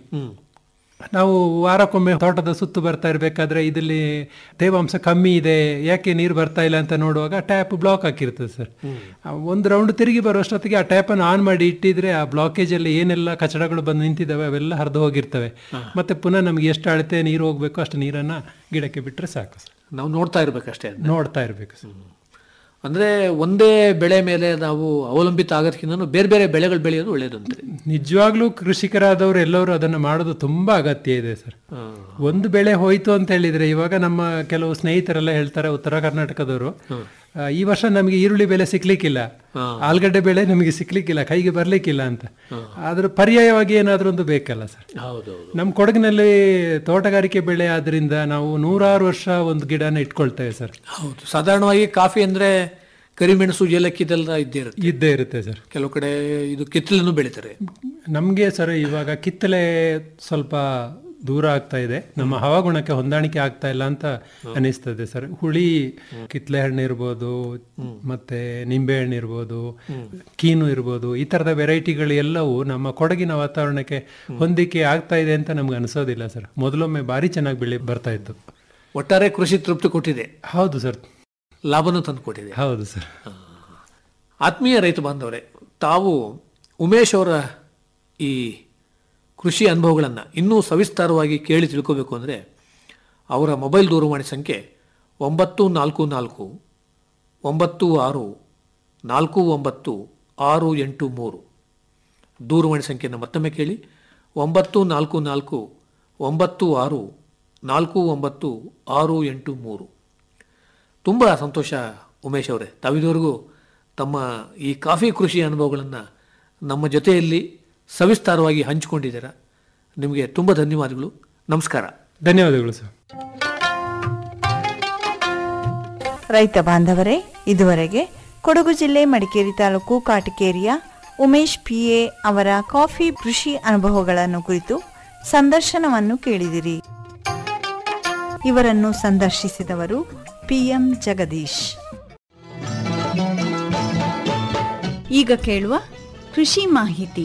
ನಾವು ವಾರಕ್ಕೊಮ್ಮೆ ತೋಟದ ಸುತ್ತು ಬರ್ತಾ ಇರಬೇಕಾದ್ರೆ ಇದರಲ್ಲಿ ತೇವಾಂಶ ಕಮ್ಮಿ ಇದೆ ಯಾಕೆ ನೀರು ಬರ್ತಾ ಇಲ್ಲ ಅಂತ ನೋಡುವಾಗ ಟ್ಯಾಪ್ ಬ್ಲಾಕ್ ಹಾಕಿರ್ತದೆ ಸರ್ ಆ ಒಂದು ರೌಂಡ್ ತಿರುಗಿ ಬರುವಷ್ಟೊತ್ತಿಗೆ ಆ ಟ್ಯಾಪ್ ಅನ್ನು ಆನ್ ಮಾಡಿ ಇಟ್ಟಿದ್ರೆ ಆ ಬ್ಲಾಕೇಜ್ ಅಲ್ಲಿ ಏನೆಲ್ಲ ಕಚಡಗಳು ಬಂದು ನಿಂತಿದ್ದಾವೆ ಅವೆಲ್ಲ ಹರಿದು ಹೋಗಿರ್ತವೆ ಮತ್ತೆ ಪುನಃ ನಮ್ಗೆ ಎಷ್ಟು ಅಳತೆ ನೀರು ಹೋಗ್ಬೇಕು ಅಷ್ಟು ನೀರನ್ನ ಗಿಡಕ್ಕೆ ಬಿಟ್ರೆ ಸಾಕು ಸರ್ ನಾವು ನೋಡ್ತಾ ಇರ್ಬೇಕಷ್ಟೇ ಅದನ್ನ. ನೋಡ್ತಾ ಇರ್ಬೇಕು ಸರ್ ಅಂದ್ರೆ ಒಂದೇ ಬೆಳೆ ಮೇಲೆ ನಾವು ಅವಲಂಬಿತ ಆಗೋದಕ್ಕಿಂತ ಬೇರೆ ಬೇರೆ ಬೆಳೆಗಳು ಬೆಳೆಯೋದು ಒಳ್ಳೇದಂತೆ ನಿಜವಾಗ್ಲೂ ಕೃಷಿಕರಾದವರು ಎಲ್ಲರೂ ಅದನ್ನು ಮಾಡೋದು ತುಂಬಾ ಅಗತ್ಯ ಇದೆ ಸರ್ ಒಂದು ಬೆಳೆ ಹೋಯ್ತು ಅಂತ ಹೇಳಿದ್ರೆ ಇವಾಗ ನಮ್ಮ ಕೆಲವು ಸ್ನೇಹಿತರೆಲ್ಲ ಹೇಳ್ತಾರೆ ಉತ್ತರ ಕರ್ನಾಟಕದವರು ಆ, ಈ ವರ್ಷ ನಮಗೆ ಈರುಳ್ಳಿ ಬೆಲೆ ಸಿಕ್ಲಿಕ್ಕಿಲ್ಲ ಆಲೂಗಡ್ಡೆ ಬೆಳೆ ನಮಗೆ ಸಿಕ್ಲಿಕ್ಕಿಲ್ಲ ಕೈಗೆ ಬರ್ಲಿಕ್ಕಿಲ್ಲ ಅಂತ ಆದ್ರೆ ಪರ್ಯಾಯವಾಗಿ ಏನಾದ್ರೂ ಒಂದು ಬೇಕಲ್ಲ ಸರ್ ಹೌದು ನಮ್ಮ ಕೊಡಗಿನಲ್ಲಿ ತೋಟಗಾರಿಕೆ ಬೆಳೆ ಆದ್ರಿಂದ ನಾವು ನೂರಾರು ವರ್ಷ ಒಂದು ಗಿಡನ ಇಟ್ಕೊಳ್ತೇವೆ ಸರ್ ಹೌದು ಸಾಧಾರಣವಾಗಿ ಕಾಫಿ ಅಂದ್ರೆ ಕರಿಮೆಣಸು ಏಲಕ್ಕಿ ಇದೆಲ್ಲ ಇದ್ದೇ ಇರುತ್ತೆ ಇದ್ದೇ ಇರುತ್ತೆ ಸರ್ ಕೆಲವು ಕಡೆ ಇದು ಕಿತ್ತಲನ್ನು ಬೆಳಿತಾರೆ ನಮಗೆ ಸರ್ ಇವಾಗ ಕಿತ್ತಲೆ ಸ್ವಲ್ಪ ದೂರ ಆಗ್ತಾ ಇದೆ ನಮ್ಮ ಹವಾಗುಣಕ್ಕೆ ಹೊಂದಾಣಿಕೆ ಆಗ್ತಾ ಇಲ್ಲ ಅಂತ ಅನಿಸ್ತದೆ ಸರ್ ಹುಳಿ ಕಿತ್ಲೆ ಹಣ್ಣು ಇರ್ಬೋದು ಮತ್ತೆ ನಿಂಬೆ ಹಣ್ಣು ಇರ್ಬೋದು ಕೀನು ಇರ್ಬೋದು ಈ ತರದ ವೆರೈಟಿಗಳು ಎಲ್ಲವೂ ನಮ್ಮ ಕೊಡಗಿನ ವಾತಾವರಣಕ್ಕೆ ಹೊಂದಿಕೆ ಆಗ್ತಾ ಇದೆ ಅಂತ ನಮ್ಗೆ ಅನಿಸೋದಿಲ್ಲ ಸರ್ ಮೊದಲೊಮ್ಮೆ ಭಾರಿ ಚೆನ್ನಾಗಿ ಬೆಳೆ ಬರ್ತಾ ಇತ್ತು ಒಟ್ಟಾರೆ ಕೃಷಿ ತೃಪ್ತಿ ಕೊಟ್ಟಿದೆ ಹೌದು ಸರ್ ಲಾಭನೂ ತಂದು ಕೊಟ್ಟಿದೆ ಹೌದು ಸರ್ ಆತ್ಮೀಯ ರೈತ ಬಾಂಧವರೇ ತಾವು ಉಮೇಶ್ ಅವರ ಈ ಕೃಷಿ ಅನುಭವಗಳನ್ನು ಇನ್ನೂ ಸವಿಸ್ತಾರವಾಗಿ ಕೇಳಿ ತಿಳ್ಕೋಬೇಕು ಅಂದರೆ ಅವರ ಮೊಬೈಲ್ ದೂರವಾಣಿ ಸಂಖ್ಯೆ ಒಂಬತ್ತು ನಾಲ್ಕು ನಾಲ್ಕು ಒಂಬತ್ತು ಆರು ನಾಲ್ಕು ಒಂಬತ್ತು ಆರು ಎಂಟು ಮೂರು ದೂರವಾಣಿ ಸಂಖ್ಯೆಯನ್ನು ಮತ್ತೊಮ್ಮೆ ಕೇಳಿ ಒಂಬತ್ತು ನಾಲ್ಕು ನಾಲ್ಕು ಒಂಬತ್ತು ಆರು ನಾಲ್ಕು ಒಂಬತ್ತು ಆರು ಎಂಟು ಮೂರು ತುಂಬ ಸಂತೋಷ ಉಮೇಶ್ ಅವರೇ ತಾವಿದುವರೆಗೂ ತಮ್ಮ ಈ ಕಾಫಿ ಕೃಷಿ ಅನುಭವಗಳನ್ನು ನಮ್ಮ ಜೊತೆಯಲ್ಲಿ ಸವಿಸ್ತಾರವಾಗಿ ಹಂಚಿಕೊಂಡಿದ್ದೀರಾ ನಿಮಗೆ ತುಂಬ ಧನ್ಯವಾದಗಳು ನಮಸ್ಕಾರ ಧನ್ಯವಾದಗಳು ಸರ್ ರೈತ ಬಾಂಧವರೇ ಇದುವರೆಗೆ ಕೊಡಗು ಜಿಲ್ಲೆ ಮಡಿಕೇರಿ ತಾಲೂಕು ಕಾಟಕೇರಿಯ ಉಮೇಶ್ ಪಿಎ ಅವರ ಕಾಫಿ ಕೃಷಿ ಅನುಭವಗಳನ್ನು ಕುರಿತು ಸಂದರ್ಶನವನ್ನು ಕೇಳಿದಿರಿ ಇವರನ್ನು ಸಂದರ್ಶಿಸಿದವರು ಪಿಎಂ ಜಗದೀಶ್ ಈಗ ಕೇಳುವ ಕೃಷಿ ಮಾಹಿತಿ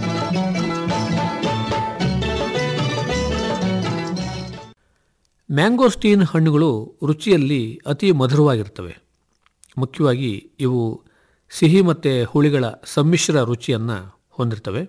ಮ್ಯಾಂಗೋಸ್ಟೀನ್ ಹಣ್ಣುಗಳು ರುಚಿಯಲ್ಲಿ ಅತಿ ಮಧುರವಾಗಿರ್ತವೆ ಮುಖ್ಯವಾಗಿ ಇವು ಸಿಹಿ ಮತ್ತು ಹುಳಿಗಳ ಸಮ್ಮಿಶ್ರ ರುಚಿಯನ್ನು ಹೊಂದಿರ್ತವೆ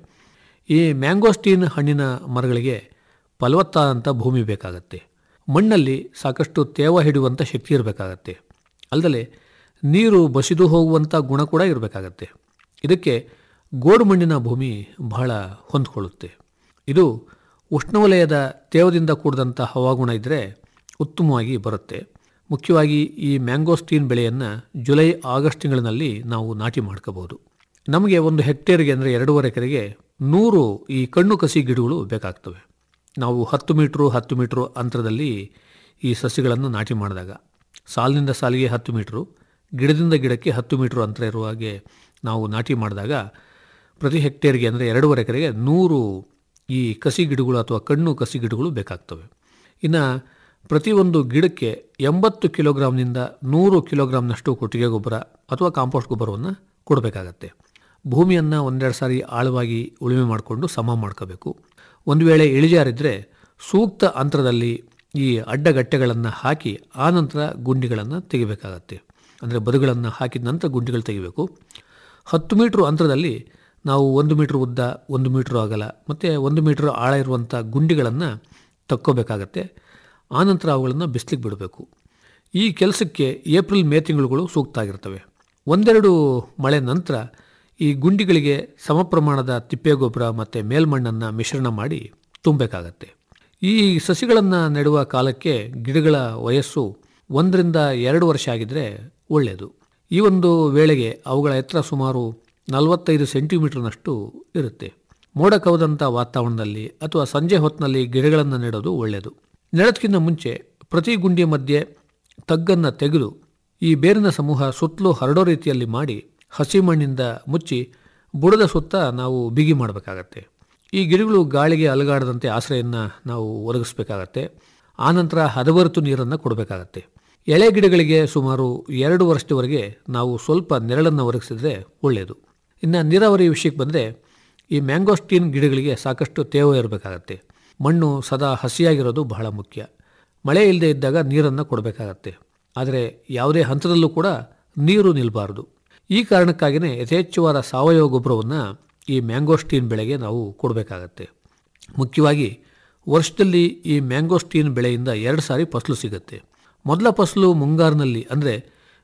ಈ ಮ್ಯಾಂಗೋಸ್ಟೀನ್ ಹಣ್ಣಿನ ಮರಗಳಿಗೆ ಫಲವತ್ತಾದಂಥ ಭೂಮಿ ಬೇಕಾಗತ್ತೆ ಮಣ್ಣಲ್ಲಿ ಸಾಕಷ್ಟು ತೇವ ಹಿಡಿಯುವಂಥ ಶಕ್ತಿ ಇರಬೇಕಾಗತ್ತೆ ಅಲ್ಲದೆ ನೀರು ಬಸಿದು ಹೋಗುವಂಥ ಗುಣ ಕೂಡ ಇರಬೇಕಾಗತ್ತೆ ಇದಕ್ಕೆ ಗೋಡು ಮಣ್ಣಿನ ಭೂಮಿ ಬಹಳ ಹೊಂದ್ಕೊಳ್ಳುತ್ತೆ ಇದು ಉಷ್ಣವಲಯದ ತೇವದಿಂದ ಕೂಡಿದಂಥ ಹವಾಗುಣ ಇದ್ದರೆ ಉತ್ತಮವಾಗಿ ಬರುತ್ತೆ ಮುಖ್ಯವಾಗಿ ಈ ಮ್ಯಾಂಗೋಸ್ಟೀನ್ ಬೆಳೆಯನ್ನು ಜುಲೈ ಆಗಸ್ಟ್ ತಿಂಗಳಿನಲ್ಲಿ ನಾವು ನಾಟಿ ಮಾಡ್ಕೋಬಹುದು ನಮಗೆ ಒಂದು ಹೆಕ್ಟೇರ್ಗೆ ಅಂದರೆ ಎರಡೂವರೆ ಎಕರೆಗೆ ನೂರು ಈ ಕಣ್ಣು ಕಸಿ ಗಿಡಗಳು ಬೇಕಾಗ್ತವೆ ನಾವು ಹತ್ತು ಮೀಟ್ರು ಹತ್ತು ಮೀಟ್ರು ಅಂತರದಲ್ಲಿ ಈ ಸಸಿಗಳನ್ನು ನಾಟಿ ಮಾಡಿದಾಗ ಸಾಲಿನಿಂದ ಸಾಲಿಗೆ ಹತ್ತು ಮೀಟ್ರು ಗಿಡದಿಂದ ಗಿಡಕ್ಕೆ ಹತ್ತು ಮೀಟ್ರು ಅಂತರ ಇರುವ ಹಾಗೆ ನಾವು ನಾಟಿ ಮಾಡಿದಾಗ ಪ್ರತಿ ಹೆಕ್ಟೇರ್ಗೆ ಅಂದರೆ ಎರಡೂವರೆ ಎಕರೆಗೆ ನೂರು ಈ ಕಸಿ ಗಿಡಗಳು ಅಥವಾ ಕಣ್ಣು ಕಸಿ ಗಿಡಗಳು ಬೇಕಾಗ್ತವೆ ಇನ್ನು ಪ್ರತಿಯೊಂದು ಗಿಡಕ್ಕೆ ಎಂಬತ್ತು ಕಿಲೋಗ್ರಾಮ್ನಿಂದ ನೂರು ಕಿಲೋಗ್ರಾಮ್ನಷ್ಟು ಕೊಟ್ಟಿಗೆ ಗೊಬ್ಬರ ಅಥವಾ ಕಾಂಪೋಸ್ಟ್ ಗೊಬ್ಬರವನ್ನು ಕೊಡಬೇಕಾಗತ್ತೆ ಭೂಮಿಯನ್ನು ಒಂದೆರಡು ಸಾರಿ ಆಳವಾಗಿ ಉಳುಮೆ ಮಾಡಿಕೊಂಡು ಸಮ ಮಾಡ್ಕೋಬೇಕು ಒಂದು ವೇಳೆ ಇಳಿಜಾರಿದ್ದರೆ ಸೂಕ್ತ ಅಂತರದಲ್ಲಿ ಈ ಅಡ್ಡಗಟ್ಟೆಗಳನ್ನು ಹಾಕಿ ಆನಂತರ ಗುಂಡಿಗಳನ್ನು ತೆಗಿಬೇಕಾಗತ್ತೆ ಅಂದರೆ ಬದುಗಳನ್ನು ಹಾಕಿದ ನಂತರ ಗುಂಡಿಗಳು ತೆಗಿಬೇಕು ಹತ್ತು ಮೀಟ್ರ್ ಅಂತರದಲ್ಲಿ ನಾವು ಒಂದು ಮೀಟ್ರ್ ಉದ್ದ ಒಂದು ಮೀಟ್ರ್ ಅಗಲ ಮತ್ತು ಒಂದು ಮೀಟ್ರ್ ಆಳ ಇರುವಂಥ ಗುಂಡಿಗಳನ್ನು ತಕ್ಕೋಬೇಕಾಗತ್ತೆ ಆನಂತರ ಅವುಗಳನ್ನು ಬಿಸಿಲಿಗೆ ಬಿಡಬೇಕು ಈ ಕೆಲಸಕ್ಕೆ ಏಪ್ರಿಲ್ ಮೇ ತಿಂಗಳುಗಳು ಸೂಕ್ತ ಆಗಿರ್ತವೆ ಒಂದೆರಡು ಮಳೆ ನಂತರ ಈ ಗುಂಡಿಗಳಿಗೆ ಸಮ ಪ್ರಮಾಣದ ತಿಪ್ಪೆ ಗೊಬ್ಬರ ಮತ್ತು ಮೇಲ್ಮಣ್ಣನ್ನು ಮಿಶ್ರಣ ಮಾಡಿ ತುಂಬಬೇಕಾಗತ್ತೆ ಈ ಸಸಿಗಳನ್ನು ನೆಡುವ ಕಾಲಕ್ಕೆ ಗಿಡಗಳ ವಯಸ್ಸು ಒಂದರಿಂದ ಎರಡು ವರ್ಷ ಆಗಿದ್ದರೆ ಒಳ್ಳೆಯದು ಈ ಒಂದು ವೇಳೆಗೆ ಅವುಗಳ ಎತ್ತರ ಸುಮಾರು ನಲವತ್ತೈದು ಸೆಂಟಿಮೀಟರ್ನಷ್ಟು ಇರುತ್ತೆ ಮೋಡ ಕವದಂಥ ವಾತಾವರಣದಲ್ಲಿ ಅಥವಾ ಸಂಜೆ ಹೊತ್ತಿನಲ್ಲಿ ಗಿಡಗಳನ್ನು ನೆಡೋದು ಒಳ್ಳೆಯದು ನೆಡೋದಕ್ಕಿಂತ ಮುಂಚೆ ಪ್ರತಿ ಗುಂಡಿಯ ಮಧ್ಯೆ ತಗ್ಗನ್ನು ತೆಗೆದು ಈ ಬೇರಿನ ಸಮೂಹ ಸುತ್ತಲೂ ಹರಡೋ ರೀತಿಯಲ್ಲಿ ಮಾಡಿ ಹಸಿ ಮಣ್ಣಿಂದ ಮುಚ್ಚಿ ಬುಡದ ಸುತ್ತ ನಾವು ಬಿಗಿ ಮಾಡಬೇಕಾಗತ್ತೆ ಈ ಗಿಡಗಳು ಗಾಳಿಗೆ ಅಲಗಾಡದಂತೆ ಆಶ್ರಯನ್ನು ನಾವು ಒದಗಿಸ್ಬೇಕಾಗತ್ತೆ ಆನಂತರ ಹದವರ್ತು ನೀರನ್ನು ಕೊಡಬೇಕಾಗತ್ತೆ ಎಳೆ ಗಿಡಗಳಿಗೆ ಸುಮಾರು ಎರಡು ವರ್ಷದವರೆಗೆ ನಾವು ಸ್ವಲ್ಪ ನೆರಳನ್ನು ಒದಗಿಸಿದ್ರೆ ಒಳ್ಳೆಯದು ಇನ್ನು ನೀರಾವರಿ ವಿಷಯಕ್ಕೆ ಬಂದರೆ ಈ ಮ್ಯಾಂಗೋಸ್ಟೀನ್ ಗಿಡಗಳಿಗೆ ಸಾಕಷ್ಟು ತೇವ ಇರಬೇಕಾಗತ್ತೆ ಮಣ್ಣು ಸದಾ ಹಸಿಯಾಗಿರೋದು ಬಹಳ ಮುಖ್ಯ ಮಳೆ ಇಲ್ಲದೆ ಇದ್ದಾಗ ನೀರನ್ನು ಕೊಡಬೇಕಾಗತ್ತೆ ಆದರೆ ಯಾವುದೇ ಹಂತದಲ್ಲೂ ಕೂಡ ನೀರು ನಿಲ್ಲಬಾರದು ಈ ಕಾರಣಕ್ಕಾಗಿಯೇ ಯಥೇಚ್ಛವಾದ ಸಾವಯವ ಗೊಬ್ಬರವನ್ನು ಈ ಮ್ಯಾಂಗೋಸ್ಟೀನ್ ಬೆಳೆಗೆ ನಾವು ಕೊಡಬೇಕಾಗತ್ತೆ ಮುಖ್ಯವಾಗಿ ವರ್ಷದಲ್ಲಿ ಈ ಮ್ಯಾಂಗೋಸ್ಟೀನ್ ಬೆಳೆಯಿಂದ ಎರಡು ಸಾರಿ ಫಸಲು ಸಿಗುತ್ತೆ ಮೊದಲ ಫಸಲು ಮುಂಗಾರಿನಲ್ಲಿ ಅಂದರೆ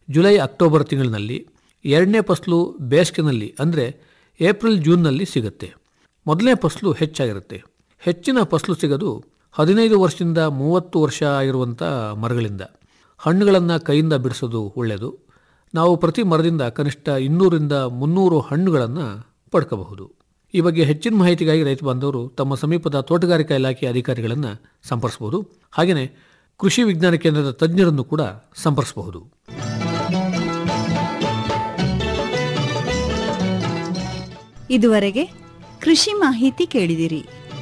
ಜುಲೈ ಅಕ್ಟೋಬರ್ ತಿಂಗಳಿನಲ್ಲಿ ಎರಡನೇ ಫಸಲು ಬೇಸಿಗೆನಲ್ಲಿ ಅಂದರೆ ಏಪ್ರಿಲ್ ಜೂನ್ನಲ್ಲಿ ಸಿಗುತ್ತೆ ಮೊದಲನೇ ಫಸಲು ಹೆಚ್ಚಾಗಿರುತ್ತೆ ಹೆಚ್ಚಿನ ಫಸಲು ಸಿಗೋದು ಹದಿನೈದು ವರ್ಷದಿಂದ ಮೂವತ್ತು ವರ್ಷ ಆಗಿರುವಂಥ ಮರಗಳಿಂದ ಹಣ್ಣುಗಳನ್ನು ಕೈಯಿಂದ ಬಿಡಿಸೋದು ಒಳ್ಳೆಯದು ನಾವು ಪ್ರತಿ ಮರದಿಂದ ಕನಿಷ್ಠ ಇನ್ನೂರಿಂದ ಮುನ್ನೂರು ಹಣ್ಣುಗಳನ್ನು ಪಡ್ಕೋಬಹುದು ಈ ಬಗ್ಗೆ ಹೆಚ್ಚಿನ ಮಾಹಿತಿಗಾಗಿ ರೈತ ಬಾಂಧವರು ತಮ್ಮ ಸಮೀಪದ ತೋಟಗಾರಿಕಾ ಇಲಾಖೆ ಅಧಿಕಾರಿಗಳನ್ನು ಸಂಪರ್ಸಬಹುದು ಹಾಗೆಯೇ ಕೃಷಿ ವಿಜ್ಞಾನ ಕೇಂದ್ರದ ತಜ್ಞರನ್ನು ಕೂಡ ಸಂಪರ್ಸಬಹುದು ಇದುವರೆಗೆ ಕೃಷಿ ಮಾಹಿತಿ ಕೇಳಿದಿರಿ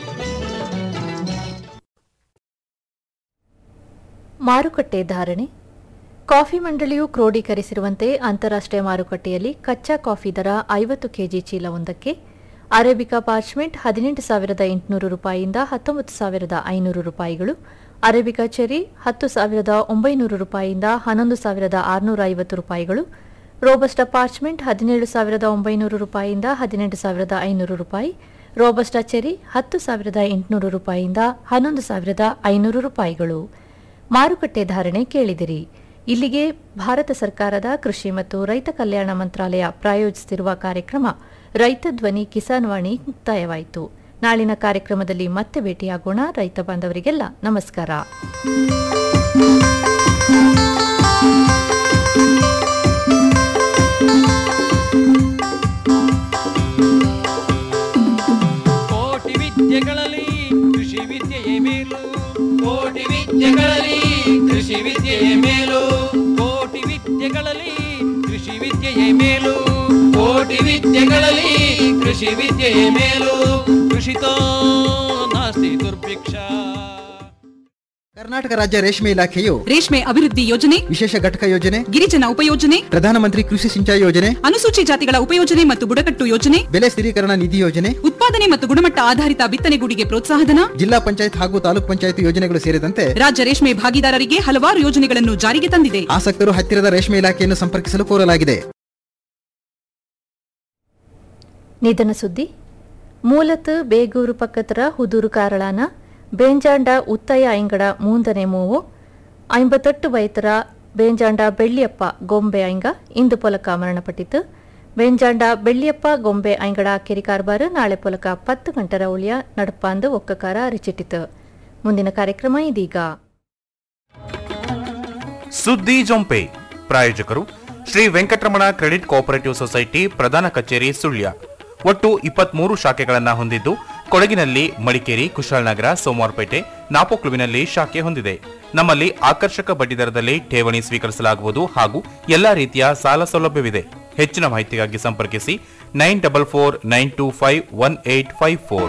ಮಾರುಕಟ್ಟೆ ಧಾರಣೆ ಕಾಫಿ ಮಂಡಳಿಯು ಕ್ರೋಢೀಕರಿಸಿರುವಂತೆ ಅಂತಾರಾಷ್ಟ್ರೀಯ ಮಾರುಕಟ್ಟೆಯಲ್ಲಿ ಕಚ್ಚಾ ಕಾಫಿ ದರ ಐವತ್ತು ಕೆಜಿ ಚೀಲವೊಂದಕ್ಕೆ ಅರೇಬಿಕಾ ಪಾರ್ಚ್ಮೆಂಟ್ ಹದಿನೆಂಟು ಸಾವಿರದ ಎಂಟುನೂರು ರೂಪಾಯಿಯಿಂದ ಹತ್ತೊಂಬತ್ತು ಸಾವಿರದ ಐನೂರು ರೂಪಾಯಿಗಳು ಅರೇಬಿಕಾ ಚೆರಿ ಹತ್ತು ಸಾವಿರದ ಒಂಬೈನೂರು ರೂಪಾಯಿಯಿಂದ ಹನ್ನೊಂದು ಸಾವಿರದ ಆರುನೂರ ಐವತ್ತು ರೂಪಾಯಿಗಳು ರೋಬಸ್ಟಾ ಪಾರ್ಚ್ಮೆಂಟ್ ಹದಿನೇಳು ಸಾವಿರದ ಒಂಬೈನೂರು ರೂಪಾಯಿಯಿಂದ ಹದಿನೆಂಟು ಸಾವಿರದ ಐನೂರು ರೂಪಾಯಿ ರೋಬಸ್ಟಾ ಚೆರಿ ಹತ್ತು ಸಾವಿರದ ಎಂಟುನೂರು ರೂಪಾಯಿಯಿಂದ ಹನ್ನೊಂದು ಸಾವಿರದ ಐನೂರು ರೂಪಾಯಿಗಳು ಮಾರುಕಟ್ಟೆ ಧಾರಣೆ ಕೇಳಿದಿರಿ ಇಲ್ಲಿಗೆ ಭಾರತ ಸರ್ಕಾರದ ಕೃಷಿ ಮತ್ತು ರೈತ ಕಲ್ಯಾಣ ಮಂತ್ರಾಲಯ ಪ್ರಾಯೋಜಿಸುತ್ತಿರುವ ಕಾರ್ಯಕ್ರಮ ರೈತ ಧ್ವನಿ ಕಿಸಾನ್ ವಾಣಿ ಮುಕ್ತಾಯವಾಯಿತು ನಾಳಿನ ಕಾರ್ಯಕ್ರಮದಲ್ಲಿ ಮತ್ತೆ ಭೇಟಿಯಾಗೋಣ ರೈತ ಬಾಂಧವರಿಗೆಲ್ಲ ನಮಸ್ಕಾರ ಕೋಟಿ ವಿದ್ಯೆಗಳಲ್ಲಿ ಕೃಷಿ ವಿದ್ಯೆಯೇ ಮೇಲು ಕೋಟಿ ವಿದ್ಯೆಗಳಲ್ಲಿ ಕೃಷಿ ವಿದ್ಯೆಯೇ ಮೇಲು ಕೋಟಿ ವಿದ್ಯೆಗಳಲ್ಲಿ ಕೃಷಿ ವಿದ್ಯೆಯೇ ಮೇಲು ಕೋಟಿ ವಿದ್ಯೆಗಳಲ್ಲಿ ಕೃಷಿ ವಿದ್ಯೆಯೇ ಮೇಲು ಕೃಷಿತೋ ನಾಸ್ತಿ ದುರ್ಭಿಕ್ಷ ಕರ್ನಾಟಕ ರಾಜ್ಯ ರೇಷ್ಮೆ ಇಲಾಖೆಯು ರೇಷ್ಮೆ ಅಭಿವೃದ್ಧಿ ಯೋಜನೆ ವಿಶೇಷ ಘಟಕ ಯೋಜನೆ ಗಿರಿಜನ ಉಪಯೋಜನೆ ಪ್ರಧಾನಮಂತ್ರಿ ಕೃಷಿ ಸಿಂಚಾಯಿ ಯೋಜನೆ ಅನುಸೂಚಿ ಜಾತಿಗಳ ಉಪಯೋಜನೆ ಮತ್ತು ಬುಡಕಟ್ಟು ಯೋಜನೆ ಬೆಲೆ ಸ್ಥಿರೀಕರಣ ನಿಧಿ ಯೋಜನೆ ಉತ್ಪಾದನೆ ಮತ್ತು ಗುಣಮಟ್ಟ ಆಧಾರಿತ ಬಿತ್ತನೆಗೂಡಿಗೆ ಪ್ರೋತ್ಸಾಹಧನ ಜಿಲ್ಲಾ ಪಂಚಾಯತ್ ಹಾಗೂ ತಾಲೂಕ್ ಪಂಚಾಯತ್ ಯೋಜನೆಗಳು ಸೇರಿದಂತೆ ರಾಜ್ಯ ರೇಷ್ಮೆ ಭಾಗಿದಾರರಿಗೆ ಹಲವಾರು ಯೋಜನೆಗಳನ್ನು ಜಾರಿಗೆ ತಂದಿದೆ ಆಸಕ್ತರು ಹತ್ತಿರದ ರೇಷ್ಮೆ ಇಲಾಖೆಯನ್ನು ಸಂಪರ್ಕಿಸಲು ಕೋರಲಾಗಿದೆ ನಿಧನ ಸುದ್ದಿ ಮೂಲತ್ ಬೇಗೂರು ಪಕ್ಕತರ ಹುದೂರು ಕಾರಳಾನ ಬೇಂಜಾಂಡ ಉತ್ತಯ ಐಂಗಡ ಮೂಂದನೆ ಮೂವು ಐಂಬತ್ತೆಟ್ಟು ವಯತರ ಬೇಂಜಾಂಡ ಬೆಳ್ಳಿಯಪ್ಪ ಗೊಂಬೆ ಐಂಗ ಇಂದು ಪೊಲಕ ಮರಣಪಟ್ಟಿತು ಬೇಂಜಾಂಡ ಬೆಳ್ಳಿಯಪ್ಪ ಗೊಂಬೆ ಐಂಗಡ ಕೆರಿ ಕಾರ್ಬಾರು ನಾಳೆ ಪೊಲಕ ಪತ್ತು ಗಂಟರ ಉಳಿಯ ನಡಪಾಂದು ಒಕ್ಕಕಾರ ಅರಿಚಿಟ್ಟಿತು ಮುಂದಿನ ಕಾರ್ಯಕ್ರಮ ಇದೀಗ ಸುದ್ದಿ ಜೊಂಪೆ ಪ್ರಾಯೋಜಕರು Shri Venkataramana credit cooperative society ಪ್ರಧಾನ ಕಚೇರಿ ಸುಳ್ಯ ಒಟ್ಟು ಇಪ್ಪತ್ಮೂರು ಶಾಖೆಗಳನ್ನು ಹೊಂದಿದ್ದು ಕೊಡಗಿನಲ್ಲಿ ಮಡಿಕೇರಿ ಕುಶಾಲನಗರ ಸೋಮವಾರಪೇಟೆ ನಾಪೋಕ್ಲುವಿನಲ್ಲಿ ಶಾಖೆ ಹೊಂದಿದೆ ನಮ್ಮಲ್ಲಿ ಆಕರ್ಷಕ ಬಡ್ಡಿ ದರದಲ್ಲಿ ಠೇವಣಿ ಸ್ವೀಕರಿಸಲಾಗುವುದು ಹಾಗೂ ಎಲ್ಲಾ ರೀತಿಯ ಸಾಲ ಸೌಲಭ್ಯವಿದೆ ಹೆಚ್ಚಿನ ಮಾಹಿತಿಗಾಗಿ ಸಂಪರ್ಕಿಸಿ nine double four nine two five one eight five four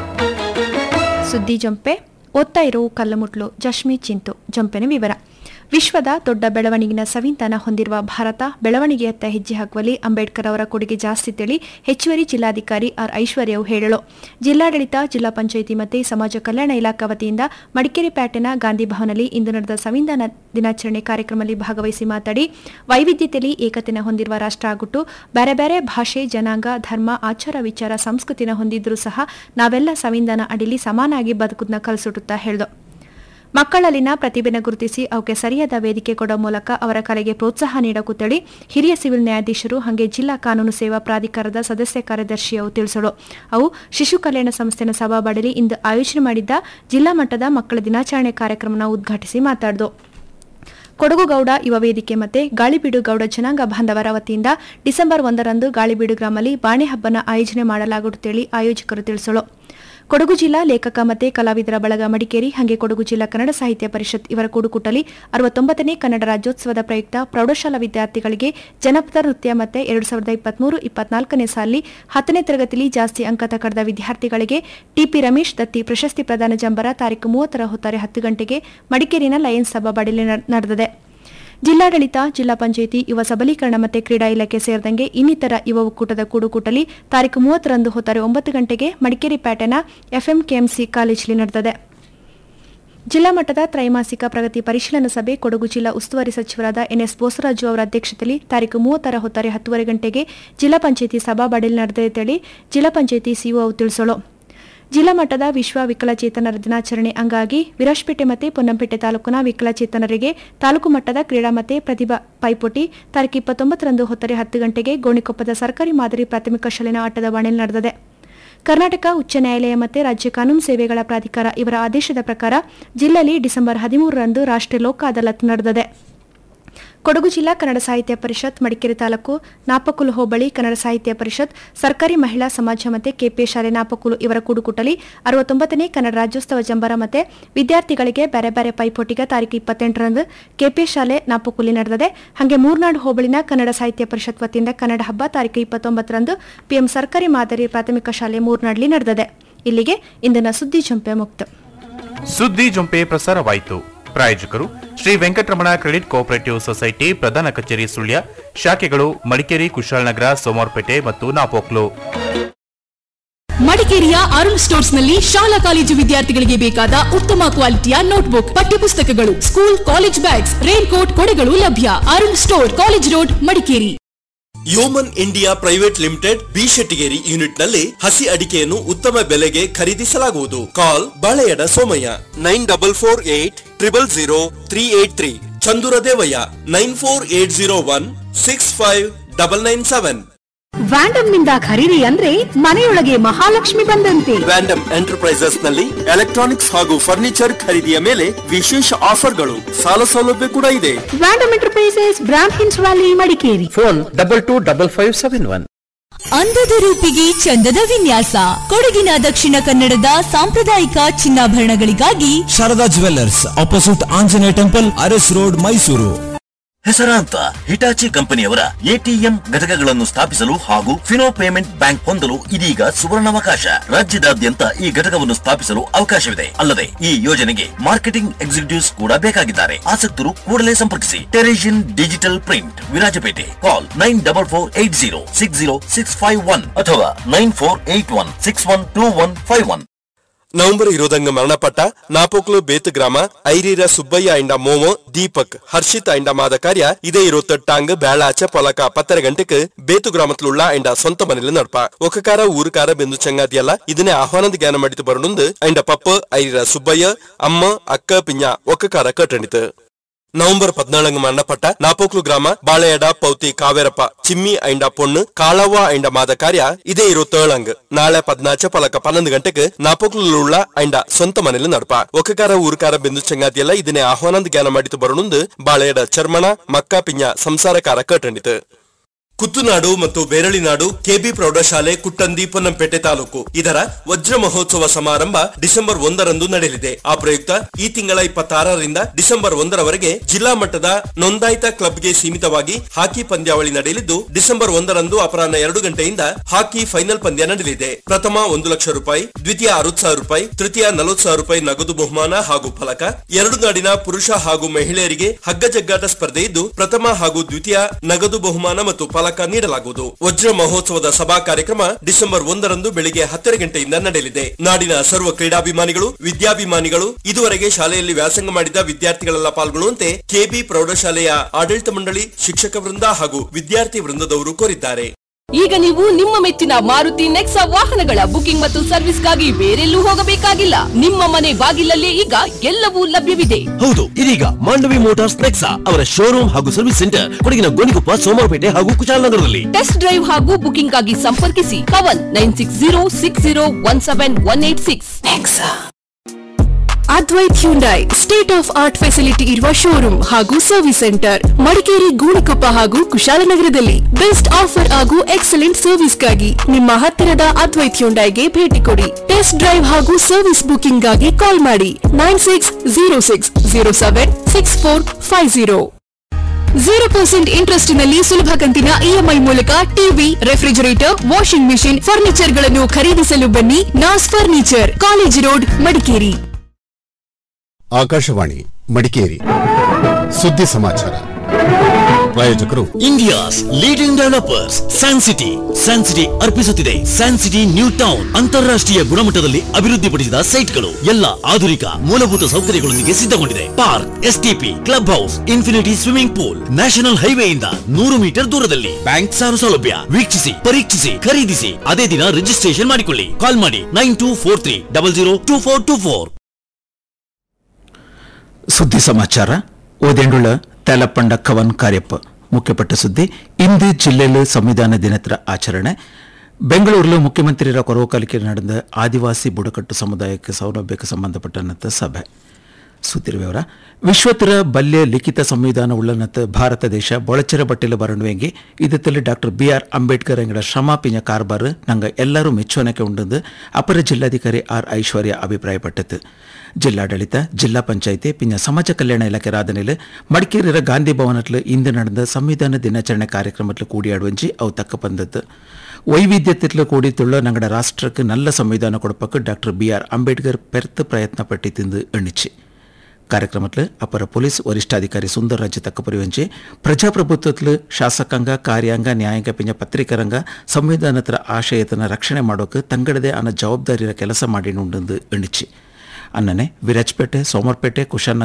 ಸುದ್ದಿ ಜಂಪೆ ಓದ್ತಾ ಇರೋ ಕಲ್ಲುಮುಟ್ಲು ಜಶ್ಮಿ ಚಿಂತು ಜಂಪೆನ ವಿವರ ವಿಶ್ವದ ದೊಡ್ಡ ಬೆಳವಣಿಗೆನ ಸಂವಿಧಾನ ಹೊಂದಿರುವ ಭಾರತ ಬೆಳವಣಿಗೆಯತ್ತ ಹೆಜ್ಜೆ ಹಾಕುವಲ್ಲಿ ಅಂಬೇಡ್ಕರ್ ಅವರ ಕೊಡುಗೆ ಜಾಸ್ತಿ ತಿಳಿ ಹೆಚ್ಚುವರಿ ಜಿಲ್ಲಾಧಿಕಾರಿ ಆರ್ ಐಶ್ವರ್ಯವು ಹೇಳಲು ಜಿಲ್ಲಾಡಳಿತ ಜಿಲ್ಲಾ ಪಂಚಾಯಿತಿ ಮತ್ತು ಸಮಾಜ ಕಲ್ಯಾಣ ಇಲಾಖಾ ವತಿಯಿಂದ ಮಡಿಕೇರಿ ಪ್ಯಾಟೆನ ಗಾಂಧಿ ಭವನಲ್ಲಿ ಇಂದು ನಡೆದ ಸಂವಿಧಾನ ದಿನಾಚರಣೆ ಕಾರ್ಯಕ್ರಮದಲ್ಲಿ ಭಾಗವಹಿಸಿ ಮಾತಾಡಿ ವೈವಿಧ್ಯತೆಯಲ್ಲಿ ಏಕತೆನ ಹೊಂದಿರುವ ರಾಷ್ಟ್ರ ಆಗಿಟ್ಟು ಬೇರೆ ಬೇರೆ ಭಾಷೆ ಜನಾಂಗ ಧರ್ಮ ಆಚಾರ ವಿಚಾರ ಸಂಸ್ಕೃತಿನ ಹೊಂದಿದ್ರೂ ಸಹ ನಾವೆಲ್ಲ ಸಂವಿಧಾನ ಅಡಿಲಿ ಸಮಾನಾಗಿ ಬದುಕುದನ್ನ ಕಲಿಸುತ್ತಾ ಹೇಳಿದು ಮಕ್ಕಳಲ್ಲಿನ ಪ್ರತಿಭೆನ ಗುರುತಿಸಿ ಅವಕ್ಕೆ ಸರಿಯಾದ ವೇದಿಕೆ ಕೊಡೋ ಮೂಲಕ ಅವರ ಕಲೆಗೆ ಪ್ರೋತ್ಸಾಹ ನೀಡಕುತ್ತೇಳಿ ಹಿರಿಯ ಸಿವಿಲ್ ನ್ಯಾಯಾಧೀಶರು ಹಾಗೆ ಜಿಲ್ಲಾ ಕಾನೂನು ಸೇವಾ ಪ್ರಾಧಿಕಾರದ ಸದಸ್ಯ ಕಾರ್ಯದರ್ಶಿ ಅವು ತಿಳಿಸಲು ಅವು ಶಿಶು ಕಲ್ಯಾಣ ಸಂಸ್ಥೆನ ಸಭಾಬಡಲಿ ಇಂದು ಆಯೋಜನೆ ಮಾಡಿದ್ದ ಜಿಲ್ಲಾ ಮಟ್ಟದ ಮಕ್ಕಳ ದಿನಾಚರಣೆ ಕಾರ್ಯಕ್ರಮನ ಉದ್ಘಾಟಿಸಿ ಮಾತಾಡಿದು ಕೊಡಗು ಗೌಡ ಯುವ ವೇದಿಕೆ ಮತ್ತೆ ಗಾಳಿಬೀಡು ಗೌಡ ಜನಾಂಗ ಬಾಂಧವರ ವತಿಯಿಂದ ಡಿಸೆಂಬರ್ ಒಂದರಂದು ಗಾಳಿಬೀಡು ಗ್ರಾಮದಲ್ಲಿ ಬಾಣೆ ಹಬ್ಬನ ಆಯೋಜನೆ ಮಾಡಲಾಗುತ್ತೇಳಿ ಆಯೋಜಕರು ತಿಳಿಸಲು ಕೊಡಗು ಜಿಲ್ಲಾ ಲೇಖಕ ಮತ್ತೆ ಕಲಾವಿದರ ಬಳಗ ಮಡಿಕೇರಿ ಹಾಗೆ ಕೊಡಗು ಜಿಲ್ಲಾ ಕನ್ನಡ ಸಾಹಿತ್ಯ ಪರಿಷತ್ ಇವರ ಕೂಡುಕುಟಲಿ ಅರವತ್ತೊಂಬತ್ತನೇ ಕನ್ನಡ ರಾಜ್ಯೋತ್ಸವದ ಪ್ರಯುಕ್ತ ಪ್ರೌಢಶಾಲಾ ವಿದ್ಯಾರ್ಥಿಗಳಿಗೆ ಜನಪದ ನೃತ್ಯ ಮತ್ತೆ ಎರಡು ಸಾವಿರದ ಇಪ್ಪತ್ಮೂರು ಇಪ್ಪತ್ನಾಲ್ಕನೇ ಸಾಲಿ ಹತ್ತನೇ ತರಗತಿಯಲ್ಲಿ ಜಾಸ್ತಿ ಅಂಕ ತಕಡದ ವಿದ್ಯಾರ್ಥಿಗಳಿಗೆ ಟಿಪಿ ರಮೇಶ್ ದತ್ತಿ ಪ್ರಶಸ್ತಿ ಪ್ರದಾನ ಜಂಬರ ತಾರೀಕು ಮೂವತ್ತರ ಹೊತ್ತಾರೆ ಹತ್ತು ಗಂಟೆಗೆ ಮಡಿಕೇರಿನ ಲಯನ್ಸ್ ಸಭಾಬಡಿಲಿ ನಡೆದಿದೆ ಜಿಲ್ಲಾಡಳಿತ ಜಿಲ್ಲಾ ಪಂಚಾಯಿತಿ ಯುವ ಸಬಲೀಕರಣ ಮತ್ತು ಕ್ರೀಡಾ ಇಲಾಖೆ ಸೇರಿದಂಗೆ ಇನ್ನಿತರ ಯುವ ಒಕ್ಕೂಟದ ಕೂಡುಕೂಟಲಿ ತಾರೀಕು ಮೂವತ್ತರಂದು ಹೊತ್ತಾರೆ ಒಂಬತ್ತು ಗಂಟೆಗೆ ಮಡಿಕೇರಿ ಪ್ಯಾಟೆನ ಎಫ್ಎಂಕೆಎಂಸಿ ಕಾಲೇಜಲ್ಲಿ ನಡೆದಿದೆ ಜಿಲ್ಲಾ ಮಟ್ಟದ ತ್ರೈಮಾಸಿಕ ಪ್ರಗತಿ ಪರಿಶೀಲನಾ ಸಭೆ ಕೊಡಗು ಜಿಲ್ಲಾ ಉಸ್ತುವಾರಿ ಸಚಿವರಾದ ಎನ್ಎಸ್ ಬೋಸರಾಜು ಅವರ ಅಧ್ಯಕ್ಷತೆಯಲ್ಲಿ ತಾರೀಕು ಮೂವತ್ತರ ಹೊತ್ತಾರೆ ಹತ್ತುವರೆ ಗಂಟೆಗೆ ಜಿಲ್ಲಾ ಪಂಚಾಯಿತಿ ಸಭಾಬಡಿಯಲ್ಲಿ ನಡೆದಿದೆ ಜಿಲ್ಲಾ ಪಂಚಾಯಿತಿ ಸಿಒ ತಿಳಿಸಲು ಜಿಲ್ಲಾ ಮಟ್ಟದ ವಿಶ್ವ ವಿಕಲಚೇತನರ ದಿನಾಚರಣೆ ಅಂಗಾಗಿ ವಿರಾಜಪೇಟೆ ಮತ್ತು ಪೊನ್ನಂಪೇಟೆ ತಾಲೂಕಿನ ವಿಕಲಚೇತನರಿಗೆ ತಾಲೂಕು ಮಟ್ಟದ ಕ್ರೀಡಾ ಮತ್ತು ಪ್ರತಿಭಾ ಪೈಪೋಟಿ ತಾರೀಕು ಇಪ್ಪತ್ತೊಂಬತ್ತರಂದು ಹೊತ್ತರೆ ಹತ್ತು ಗಂಟೆಗೆ ಗೋಣಿಕೊಪ್ಪದ ಸರ್ಕಾರಿ ಮಾದರಿ ಪ್ರಾಥಮಿಕ ಶಾಲೆನ ಆಟದ ವಾಣೆಲ್ ನಡೆದಿದೆ ಕರ್ನಾಟಕ ಉಚ್ಚ ನ್ಯಾಯಾಲಯ ಮತ್ತು ರಾಜ್ಯ ಕಾನೂನು ಸೇವೆಗಳ ಪ್ರಾಧಿಕಾರ ಇವರ ಆದೇಶದ ಪ್ರಕಾರ ಜಿಲ್ಲೆಯಲ್ಲಿ ಡಿಸೆಂಬರ್ ಹದಿಮೂರರಂದು ರಾಷ್ಟ್ರೀಯ ಲೋಕ ಅದಾಲತ್ ನಡೆದಿದೆ ಕೊಡಗು ಜಿಲ್ಲಾ ಕನ್ನಡ ಸಾಹಿತ್ಯ ಪರಿಷತ್ ಮಡಿಕೇರಿ ತಾಲೂಕು ನಾಪಕುಲು ಹೋಬಳಿ ಕನ್ನಡ ಸಾಹಿತ್ಯ ಪರಿಷತ್ ಸರ್ಕಾರಿ ಮಹಿಳಾ ಸಮಾಜ ಮತ್ತು ಕೆಪಿ ಶಾಲೆ ನಾಪಕುಲು ಇವರ ಕೂಡುಕುಟಲಿ ಅರವತ್ತೊಂಬತ್ತನೇ ಕನ್ನಡ ರಾಜ್ಯೋತ್ಸವ ಜಂಬರ ಮತ್ತು ವಿದ್ಯಾರ್ಥಿಗಳಿಗೆ ಬೇರೆ ಬೇರೆ ಪೈಪೋಟಿಗೆ ತಾರೀಕು ಇಪ್ಪತ್ತೆಂಟರಂದು ಕೆಪಿ ಶಾಲೆ ನಾಪಕುಲಿ ನಡೆದಿದೆ ಹಾಗೆ ಮೂರ್ನಾಡು ಹೋಬಳಿನ ಕನ್ನಡ ಸಾಹಿತ್ಯ ಪರಿಷತ್ ವತಿಯಿಂದ ಕನ್ನಡ ಹಬ್ಬ ತಾರೀಕು ಇಪ್ಪತ್ತೊಂಬತ್ತರಂದು ಪಿಎಂ ಸರ್ಕಾರಿ ಮಾದರಿ ಪ್ರಾಥಮಿಕ ಶಾಲೆ ಮೂರ್ನಾಡ್ಲಿ ನಡೆದಿದೆ ಇಲ್ಲಿಗೆ ಇಂದಿನ ಸುದ್ದಿ ಜಂಪೆ ಮುಕ್ತ ಸುದ್ದಿ ಜೊಂಪೆ ಪ್ರಸಾರವಾಯಿತು ಪ್ರಾಯೋಜಕರು Shri Venkataramana credit cooperative society ಪ್ರಧಾನ ಕಚೇರಿ ಸುಳ್ಯ ಶಾಖೆಗಳು ಮಡಿಕೇರಿ ಕುಶಾಲನಗರ ಸೋಮವಾರಪೇಟೆ ಮತ್ತು ನಾಪೋಕ್ಲು ಮಡಿಕೇರಿಯ ಅರುಣ್ ಸ್ಟೋರ್ಸ್ನಲ್ಲಿ ಶಾಲಾ ಕಾಲೇಜು ವಿದ್ಯಾರ್ಥಿಗಳಿಗೆ ಬೇಕಾದ ಉತ್ತಮ ಕ್ವಾಲಿಟಿಯ ನೋಟ್ಬುಕ್ ಪಠ್ಯಪುಸ್ತಕಗಳು school college bags rain coat ಕೊಡೆಗಳು ಲಭ್ಯ Arun store college road Madikeri yeoman India private limited B Shettigeri unit ನಲ್ಲಿ ಹಸಿ ಅಡಿಕೆಯನ್ನು ಉತ್ತಮ ಬೆಲೆಗೆ ಖರೀದಿಸಲಾಗುವುದು call Baleyada Somaiah nine double four eight triple zero three eight three Chandura Devaiah nine four eight zero one six five double nine seven Vandam ನಿಂದ ಖರೀದಿ ಅಂದ್ರೆ ಮನೆಯೊಳಗೆ ಮಹಾಲಕ್ಷ್ಮಿ ಬಂದಂತೆ ವ್ಯಾಂಡಮ್ ಎಂಟರ್ಪ್ರೈಸಸ್ ನಲ್ಲಿ ಎಲೆಕ್ಟ್ರಾನಿಕ್ಸ್ ಹಾಗೂ ಫರ್ನಿಚರ್ ಖರೀದಿಯ ಮೇಲೆ ವಿಶೇಷ ಆಫರ್ಗಳು ಸಾಲ ಸೌಲಭ್ಯ ಕೂಡ ಇದೆ ವ್ಯಾಂಡಮ್ ಎಂಟರ್ಪ್ರೈಸಸ್ ಬ್ರಾಂಡ್ ಹಿನ್ಸ್ valley Madikeri phone double two double five seven one ಅಂದದ ರೂಪಿಗೆ ಚಂದದ ವಿನ್ಯಾಸ ಕೊಡಗಿನ ದಕ್ಷಿಣ ಕನ್ನಡದ ಸಾಂಪ್ರದಾಯಿಕ ಚಿನ್ನಾಭರಣಗಳಿಗಾಗಿ Sharada jewellers opposite Anjaneya temple Aras road Mysuru ಹೆಸರಾಂತ ಹಿಟಾಚಿ ಕಂಪನಿಯವರ ಎಟಿಎಂ ಘಟಕಗಳನ್ನು ಸ್ಥಾಪಿಸಲು ಹಾಗೂ ಫಿನೋ ಪೇಮೆಂಟ್ ಬ್ಯಾಂಕ್ ಹೊಂದಲು ಇದೀಗ ಸುವರ್ಣಾವಕಾಶ ರಾಜ್ಯದಾದ್ಯಂತ ಈ ಘಟಕವನ್ನು ಸ್ಥಾಪಿಸಲು ಅವಕಾಶವಿದೆ ಅಲ್ಲದೆ ಈ ಯೋಜನೆಗೆ ಮಾರ್ಕೆಟಿಂಗ್ ಎಕ್ಸಿಕ್ಯೂಟಿವ್ಸ್ ಕೂಡ ಬೇಕಾಗಿದ್ದಾರೆ ಆಸಕ್ತರು ಕೂಡಲೇ ಸಂಪರ್ಕಿಸಿ Teresian digital print Virajpet call nine double four eight zero six zero six five one ಅಥವಾ nine four eight one six one two one five one November ಇರೋದಂಗ ಮರಣಪಟ್ಟ ನಾಪೋಕ್ಲು ಬೇತ್ ಗ್ರಾಮ ಐರೀರ ಸುಬ್ಬಯ್ಯ ಇಂಡ ಮೋಮೋ ದೀಪಕ್ ಹರ್ಷಿತ್ ಇಂಡ ಮಾದ ಕಾರ್ಯ ಇದೇ ಇರೋ ತಟ್ಟಾಂಗ್ ಬೇಳಾಚ ಪೊಲಕ ಪತ್ತರ ಗಂಟೆಕ್ ಬೇತು ಗ್ರಾಮತ್ಲುಳ್ಳ ಇಂಡ ಸ್ವಂತ ಮನೇಲಿ ನಡ್ಪ ಒಕಕಾರ ಊರುಕಾರ ಬೆಂದು ಚಂಗಾತಿಯಲ್ಲ ಇದನ್ನೇ ಆಹ್ವಾನದ ಜ್ಞಾನ ಮಾಡಿತು ಬರೋಣಂದು ಇಂಡ ಪಪ್ಪ ಐರೀರ ಸುಬ್ಬಯ್ಯ ಅಮ್ಮ ಅಕ್ಕ ಪಿಂಜ ಒಕಕಾರ ಕಟ್ಟಣಿತು ನವೆಂಬರ್ ಪದ್ನಾಳಂಗ್ ಮರಣಪಟ್ಟ ನಾಪೋಕ್ಲು ಗ್ರಾಮ ಬಾಳೆಯಡ ಪೌತಿ ಕಾವೇರಪ್ಪ ಚಿಮ್ಮಿ ಐಂಡ ಪೊಣ್ಣು ಕಾಳವ್ವ ಐಂಡ ಮಾದ ಕಾರ್ಯ ಇದೇ ಇರೋ ತೇಳಂಗ್ ನಾಳೆ ಪದ್ನಾಚ ಪಲಕ ಪನ್ನೊಂದು ಗಂಟೆಗೆ ನಾಪೋಕ್ಲುಳ್ಳ ಐಂಡ ಸ್ವಂತ ಮನೇಲಿ ನಡ್ಪ ಒಕಕಾರ ಊರುಕಾರ ಬೆಂದು ಚಂಗಾತಿಯಲ್ಲ ಇದನ್ನೇ ಆಹ್ವಾನದ ಜ್ಞಾನ ಮಾಡಿತು ಬರೋಣಂದು ಬಾಳೆಯಡ ಚರ್ಮಣ ಮಕ್ಕ ಪಿಂಜ ಸಂಸಾರಕಾರ ಕಟ್ಟಣಿತು ಕುತ್ತುನಾಡು ಮತ್ತು ಬೇರಳಿನಾಡು ಕೆಬಿ ಪ್ರೌಢಶಾಲೆ ಕುಟ್ಟಂದಿ ಪೊನ್ನಂಪೇಟೆ ತಾಲೂಕು ಇದರ ವಜ್ರ ಮಹೋತ್ಸವ ಸಮಾರಂಭ ಡಿಸೆಂಬರ್ ಒಂದರಂದು ನಡೆಯಲಿದೆ ಆ ಪ್ರಯುಕ್ತ ಈ ತಿಂಗಳ ಇಪ್ಪತ್ತಾರರಿಂದ ಡಿಸೆಂಬರ್ ಒಂದರವರೆಗೆ ಜಿಲ್ಲಾ ಮಟ್ಟದ ನೋಂದಾಯಿತ ಕ್ಲಬ್ಗೆ ಸೀಮಿತವಾಗಿ ಹಾಕಿ ಪಂದ್ಯಾವಳಿ ನಡೆಯಲಿದ್ದು ಡಿಸೆಂಬರ್ ಒಂದರಂದು ಅಪರಾಹ್ನ ಎರಡು ಗಂಟೆಯಿಂದ ಹಾಕಿ ಫೈನಲ್ ಪಂದ್ಯ ನಡೆಯಲಿದೆ ಪ್ರಥಮ ಒಂದು ಲಕ್ಷ ರೂಪಾಯಿ ದ್ವಿತೀಯ ಅರವತ್ತು ಸಾವಿರ ರೂಪಾಯಿ ತೃತೀಯ ನಲವತ್ತು ಸಾವಿರ ರೂಪಾಯಿ ನಗದು ಬಹುಮಾನ ಹಾಗೂ ಫಲಕ ಎರಡು ನಾಡಿನ ಪುರುಷ ಹಾಗೂ ಮಹಿಳೆಯರಿಗೆ ಹಗ್ಗ ಜಗ್ಗಾಟ ಸ್ಪರ್ಧೆ ಇದ್ದು ಪ್ರಥಮ ಹಾಗೂ ದ್ವಿತೀಯ ನಗದು ಬಹುಮಾನ ಮತ್ತು ಫಲಕ ನೀಡಲಾಗುವುದು ವಜ್ರ ಮಹೋತ್ಸವದ ಸಭಾ ಕಾರ್ಯಕ್ರಮ ಡಿಸೆಂಬರ್ ಒಂದರಂದು ಬೆಳಿಗ್ಗೆ ಹತ್ತರ ಗಂಟೆಯಿಂದ ನಡೆಯಲಿದೆ ನಾಡಿನ ಸರ್ವ ಕ್ರೀಡಾಭಿಮಾನಿಗಳು ವಿದ್ಯಾಭಿಮಾನಿಗಳು ಇದುವರೆಗೆ ಶಾಲೆಯಲ್ಲಿ ವ್ಯಾಸಂಗ ಮಾಡಿದ ವಿದ್ಯಾರ್ಥಿಗಳೆಲ್ಲ ಪಾಲ್ಗೊಳ್ಳುವಂತೆ ಕೆಬಿ ಪ್ರೌಢಶಾಲೆಯ ಆಡಳಿತ ಮಂಡಳಿ ಶಿಕ್ಷಕ ವೃಂದ ಹಾಗೂ ವಿದ್ಯಾರ್ಥಿ ವೃಂದದವರು ಕೋರಿದ್ದಾರೆ ಈಗ ನೀವು ನಿಮ್ಮ ಮೆಚ್ಚಿನ ಮಾರುತಿ ನೆಕ್ಸಾ ವಾಹನಗಳ ಬುಕಿಂಗ್ ಮತ್ತು ಸರ್ವಿಸ್ಗಾಗಿ ಬೇರೆಲ್ಲೂ ಹೋಗಬೇಕಾಗಿಲ್ಲ ನಿಮ್ಮ ಮನೆ ಬಾಗಿಲಲ್ಲೇ ಈಗ ಎಲ್ಲವೂ ಲಭ್ಯವಿದೆ ಹೌದು ಇದೀಗ ಮಾಂಡವಿ ಮೋಟಾರ್ಸ್ ನೆಕ್ಸಾ ಅವರ ಶೋರೂಮ್ ಹಾಗೂ ಸರ್ವಿಸ್ ಸೆಂಟರ್ ಕೊಡಗಿನ ಗೋಣಿಕೊಪ್ಪ ಸೋಮವಾರಪೇಟೆ ಹಾಗೂ ಕುಶಾಲನಗರದಲ್ಲಿ ಟೆಸ್ಟ್ ಡ್ರೈವ್ ಹಾಗೂ ಬುಕಿಂಗ್ ಆಗಿ ಸಂಪರ್ಕಿಸಿ Pavan nine six zero six zero one seven one eight six Advait Hyundai state of art facility ಇರುವ ಶೋರೂಮ್ ಹಾಗೂ ಸರ್ವಿಸ್ ಸೆಂಟರ್ ಮಡಿಕೇರಿ ಗೂಣಿಕೊಪ್ಪ ಹಾಗೂ ಕುಶಾಲನಗರದಲ್ಲಿ ಬೆಸ್ಟ್ ಆಫರ್ ಹಾಗೂ ಎಕ್ಸಲೆಂಟ್ ಸರ್ವಿಸ್ಗಾಗಿ ನಿಮ್ಮ ಹತ್ತಿರದ ಅದ್ವೈತ್ ಹ್ಯುಂಡೈಗೆ ಭೇಟಿ ಕೊಡಿ ಟೆಸ್ಟ್ ಡ್ರೈವ್ ಹಾಗೂ ಸರ್ವಿಸ್ ಬುಕಿಂಗ್ ಗಾಗಿ ಕಾಲ್ ಮಾಡಿ nine six zero six zero seven six four five zero zero percent interest ನಲ್ಲಿ ಸುಲಭ ಕಂತಿನ ಇಎಂಐ ಮೂಲಕ TV refrigerator washing machine furniture ಗಳನ್ನು ಖರೀದಿಸಲು ಬನ್ನಿ ನಾಸ್ furniture college road Madikeri Akashvani Madikeri ಸುದ್ದಿ ಸಮಾಚಾರ ಪ್ರಾಯೋಜಕರು India's leading developers san city san city ಅರ್ಪಿಸುತ್ತಿದೆ ಸ್ಯಾನ್ ಸಿಟಿ ನ್ಯೂ ಟೌನ್ ಅಂತಾರಾಷ್ಟ್ರೀಯ ಗುಣಮಟ್ಟದಲ್ಲಿ ಅಭಿವೃದ್ಧಿಪಡಿಸಿದ ಸೈಟ್ಗಳು ಎಲ್ಲ ಆಧುನಿಕ ಮೂಲಭೂತ ಸೌಕರ್ಯಗಳೊಂದಿಗೆ ಸಿದ್ಧಗೊಂಡಿದೆ park STP club house infinity swimming pool national ಹೈವೇಯಿಂದ ನೂರು ಮೀಟರ್ ದೂರದಲ್ಲಿ ಬ್ಯಾಂಕ್ ಸಾಲ ಸೌಲಭ್ಯ ವೀಕ್ಷಿಸಿ ಪರೀಕ್ಷಿಸಿ ಖರೀದಿಸಿ ಅದೇ ದಿನ ರಿಜಿಸ್ಟ್ರೇಷನ್ ಮಾಡಿಕೊಳ್ಳಿ ಕಾಲ್ ಮಾಡಿ nine two four three double zero two four two four ಸುದ್ದಿ ಸಮಾಚಾರ ಓದೆಂಡುಳ ತೆಲಪಂಡ ಕವನ್ ಕಾರ್ಯಪ್ಪ ಮುಖ್ಯಪಟ್ಟ ಸುದ್ದಿ ಇಂದು ಜಿಲ್ಲೆಯಲ್ಲಿ ಸಂವಿಧಾನ ದಿನದ ಆಚರಣೆ ಬೆಂಗಳೂರಿಲು ಮುಖ್ಯಮಂತ್ರಿರ ಕೊರವಕಾಲಿಕೆ ನಡೆದ ಆದಿವಾಸಿ ಬುಡಕಟ್ಟು ಸಮುದಾಯಕ್ಕೆ ಸೌಲಭ್ಯಕ್ಕೆ ಸಂಬಂಧಪಟ್ಟಂತ ಸಭೆ ಸುದ್ದಿರ ವಿವರ ವಿಶ್ವತರ ಬಲ್ಯ ಲಿಖಿತ ಸಂವಿಧಾನ ಉಳ್ಳನತ್ ಭಾರತ ದೇಶ ಬೊಳಚರ ಬಟ್ಟಿಲ ಬರಣುವೆಂಗಿ ಇದರಲ್ಲಿ ಡಾಕ್ಟರ್ ಬಿ ಆರ್ ಅಂಬೇಡ್ಕರ್ ಎಂಗಡ ಶ್ರಮ ಪಿಂಜ ಕಾರ್ಬಾರ್ ನಂಗ ಎಲ್ಲರೂ ಮೆಚ್ಚುವನಕ್ಕೆ ಉಂಡದು ಅಪರ ಜಿಲ್ಲಾಧಿಕಾರಿ ಆರ್ ಐಶ್ವರ್ಯ ಅಭಿಪ್ರಾಯಪಟ್ಟது ಜಿಲ್ಲಾಡಳಿತ ಜಿಲ್ಲಾ ಪಂಚಾಯಿತಿ ಪಿಂಜ ಸಮಾಜ ಕಲ್ಯಾಣ ಇಲಾಖೆ ರಾಧನೆಲು ಮಡಿಕೇರಿಯ ಗಾಂಧಿ ಭವನತ್ಲು ಇಂದು ನಡೆದ ಸಂವಿಧಾನ ದಿನಾಚರಣೆ ಕಾರ್ಯಕ್ರಮತ್ಲು ಕೂಡಿಯಾಡುವಂಜಿ ಅವು ತಕ್ಕ ಬಂದದ್ದು ವೈವಿಧ್ಯತೆತ್ಲು ಕೂಡಿತುಳ್ಳ ನಂಗಡ ರಾಷ್ಟ್ರಕ್ಕೆ ನಲ್ಲ ಸಂವಿಧಾನ ಕೊಡಪಕ್ಕೆ ಡಾಕ್ಟರ್ ಬಿ ಆರ್ ಅಂಬೇಡ್ಕರ್ ಪೆರ್ತ್ ಪ್ರಯತ್ನ ಪಟ್ಟಿತಿಂದು ಎಣ್ಣಿಚಿ ಕಾರ್ಯಕ್ರಮத்தில் ಅಪರ ಪೊಲೀಸ್ ವರಿಷ್ಠಾಧಿಕಾರಿ ಸುಂದರರಾಜ್ ತಕ್ಕಪರಿವಂಚಿ ಪ್ರಜಾಪ್ರಭುತ್ವத்தில் ಶಾಸಕಾಂಗ ಕಾರ್ಯಾಂಗ ನ್ಯಾಯಾಂಗ ಪಿಂಜ ಪತ್ರಿಕರಂಗ ಸಂವಿಧಾನದ ಆಶಯತನ ರಕ್ಷಣೆ ಮಾಡೋಕೆ ತಂಗಡದೆ ಅನ್ನ ಜವಾಬ್ದಾರಿಯ ಕೆಲಸ ಮಾಡಿ ನುಂಡು ಎಣಿಚಿ ಅನ್ನನೆ ವಿರಾಜ್ಪೇಟೆ ಸೋಮರ್ಪೇಟೆ ಕುಶಾನ್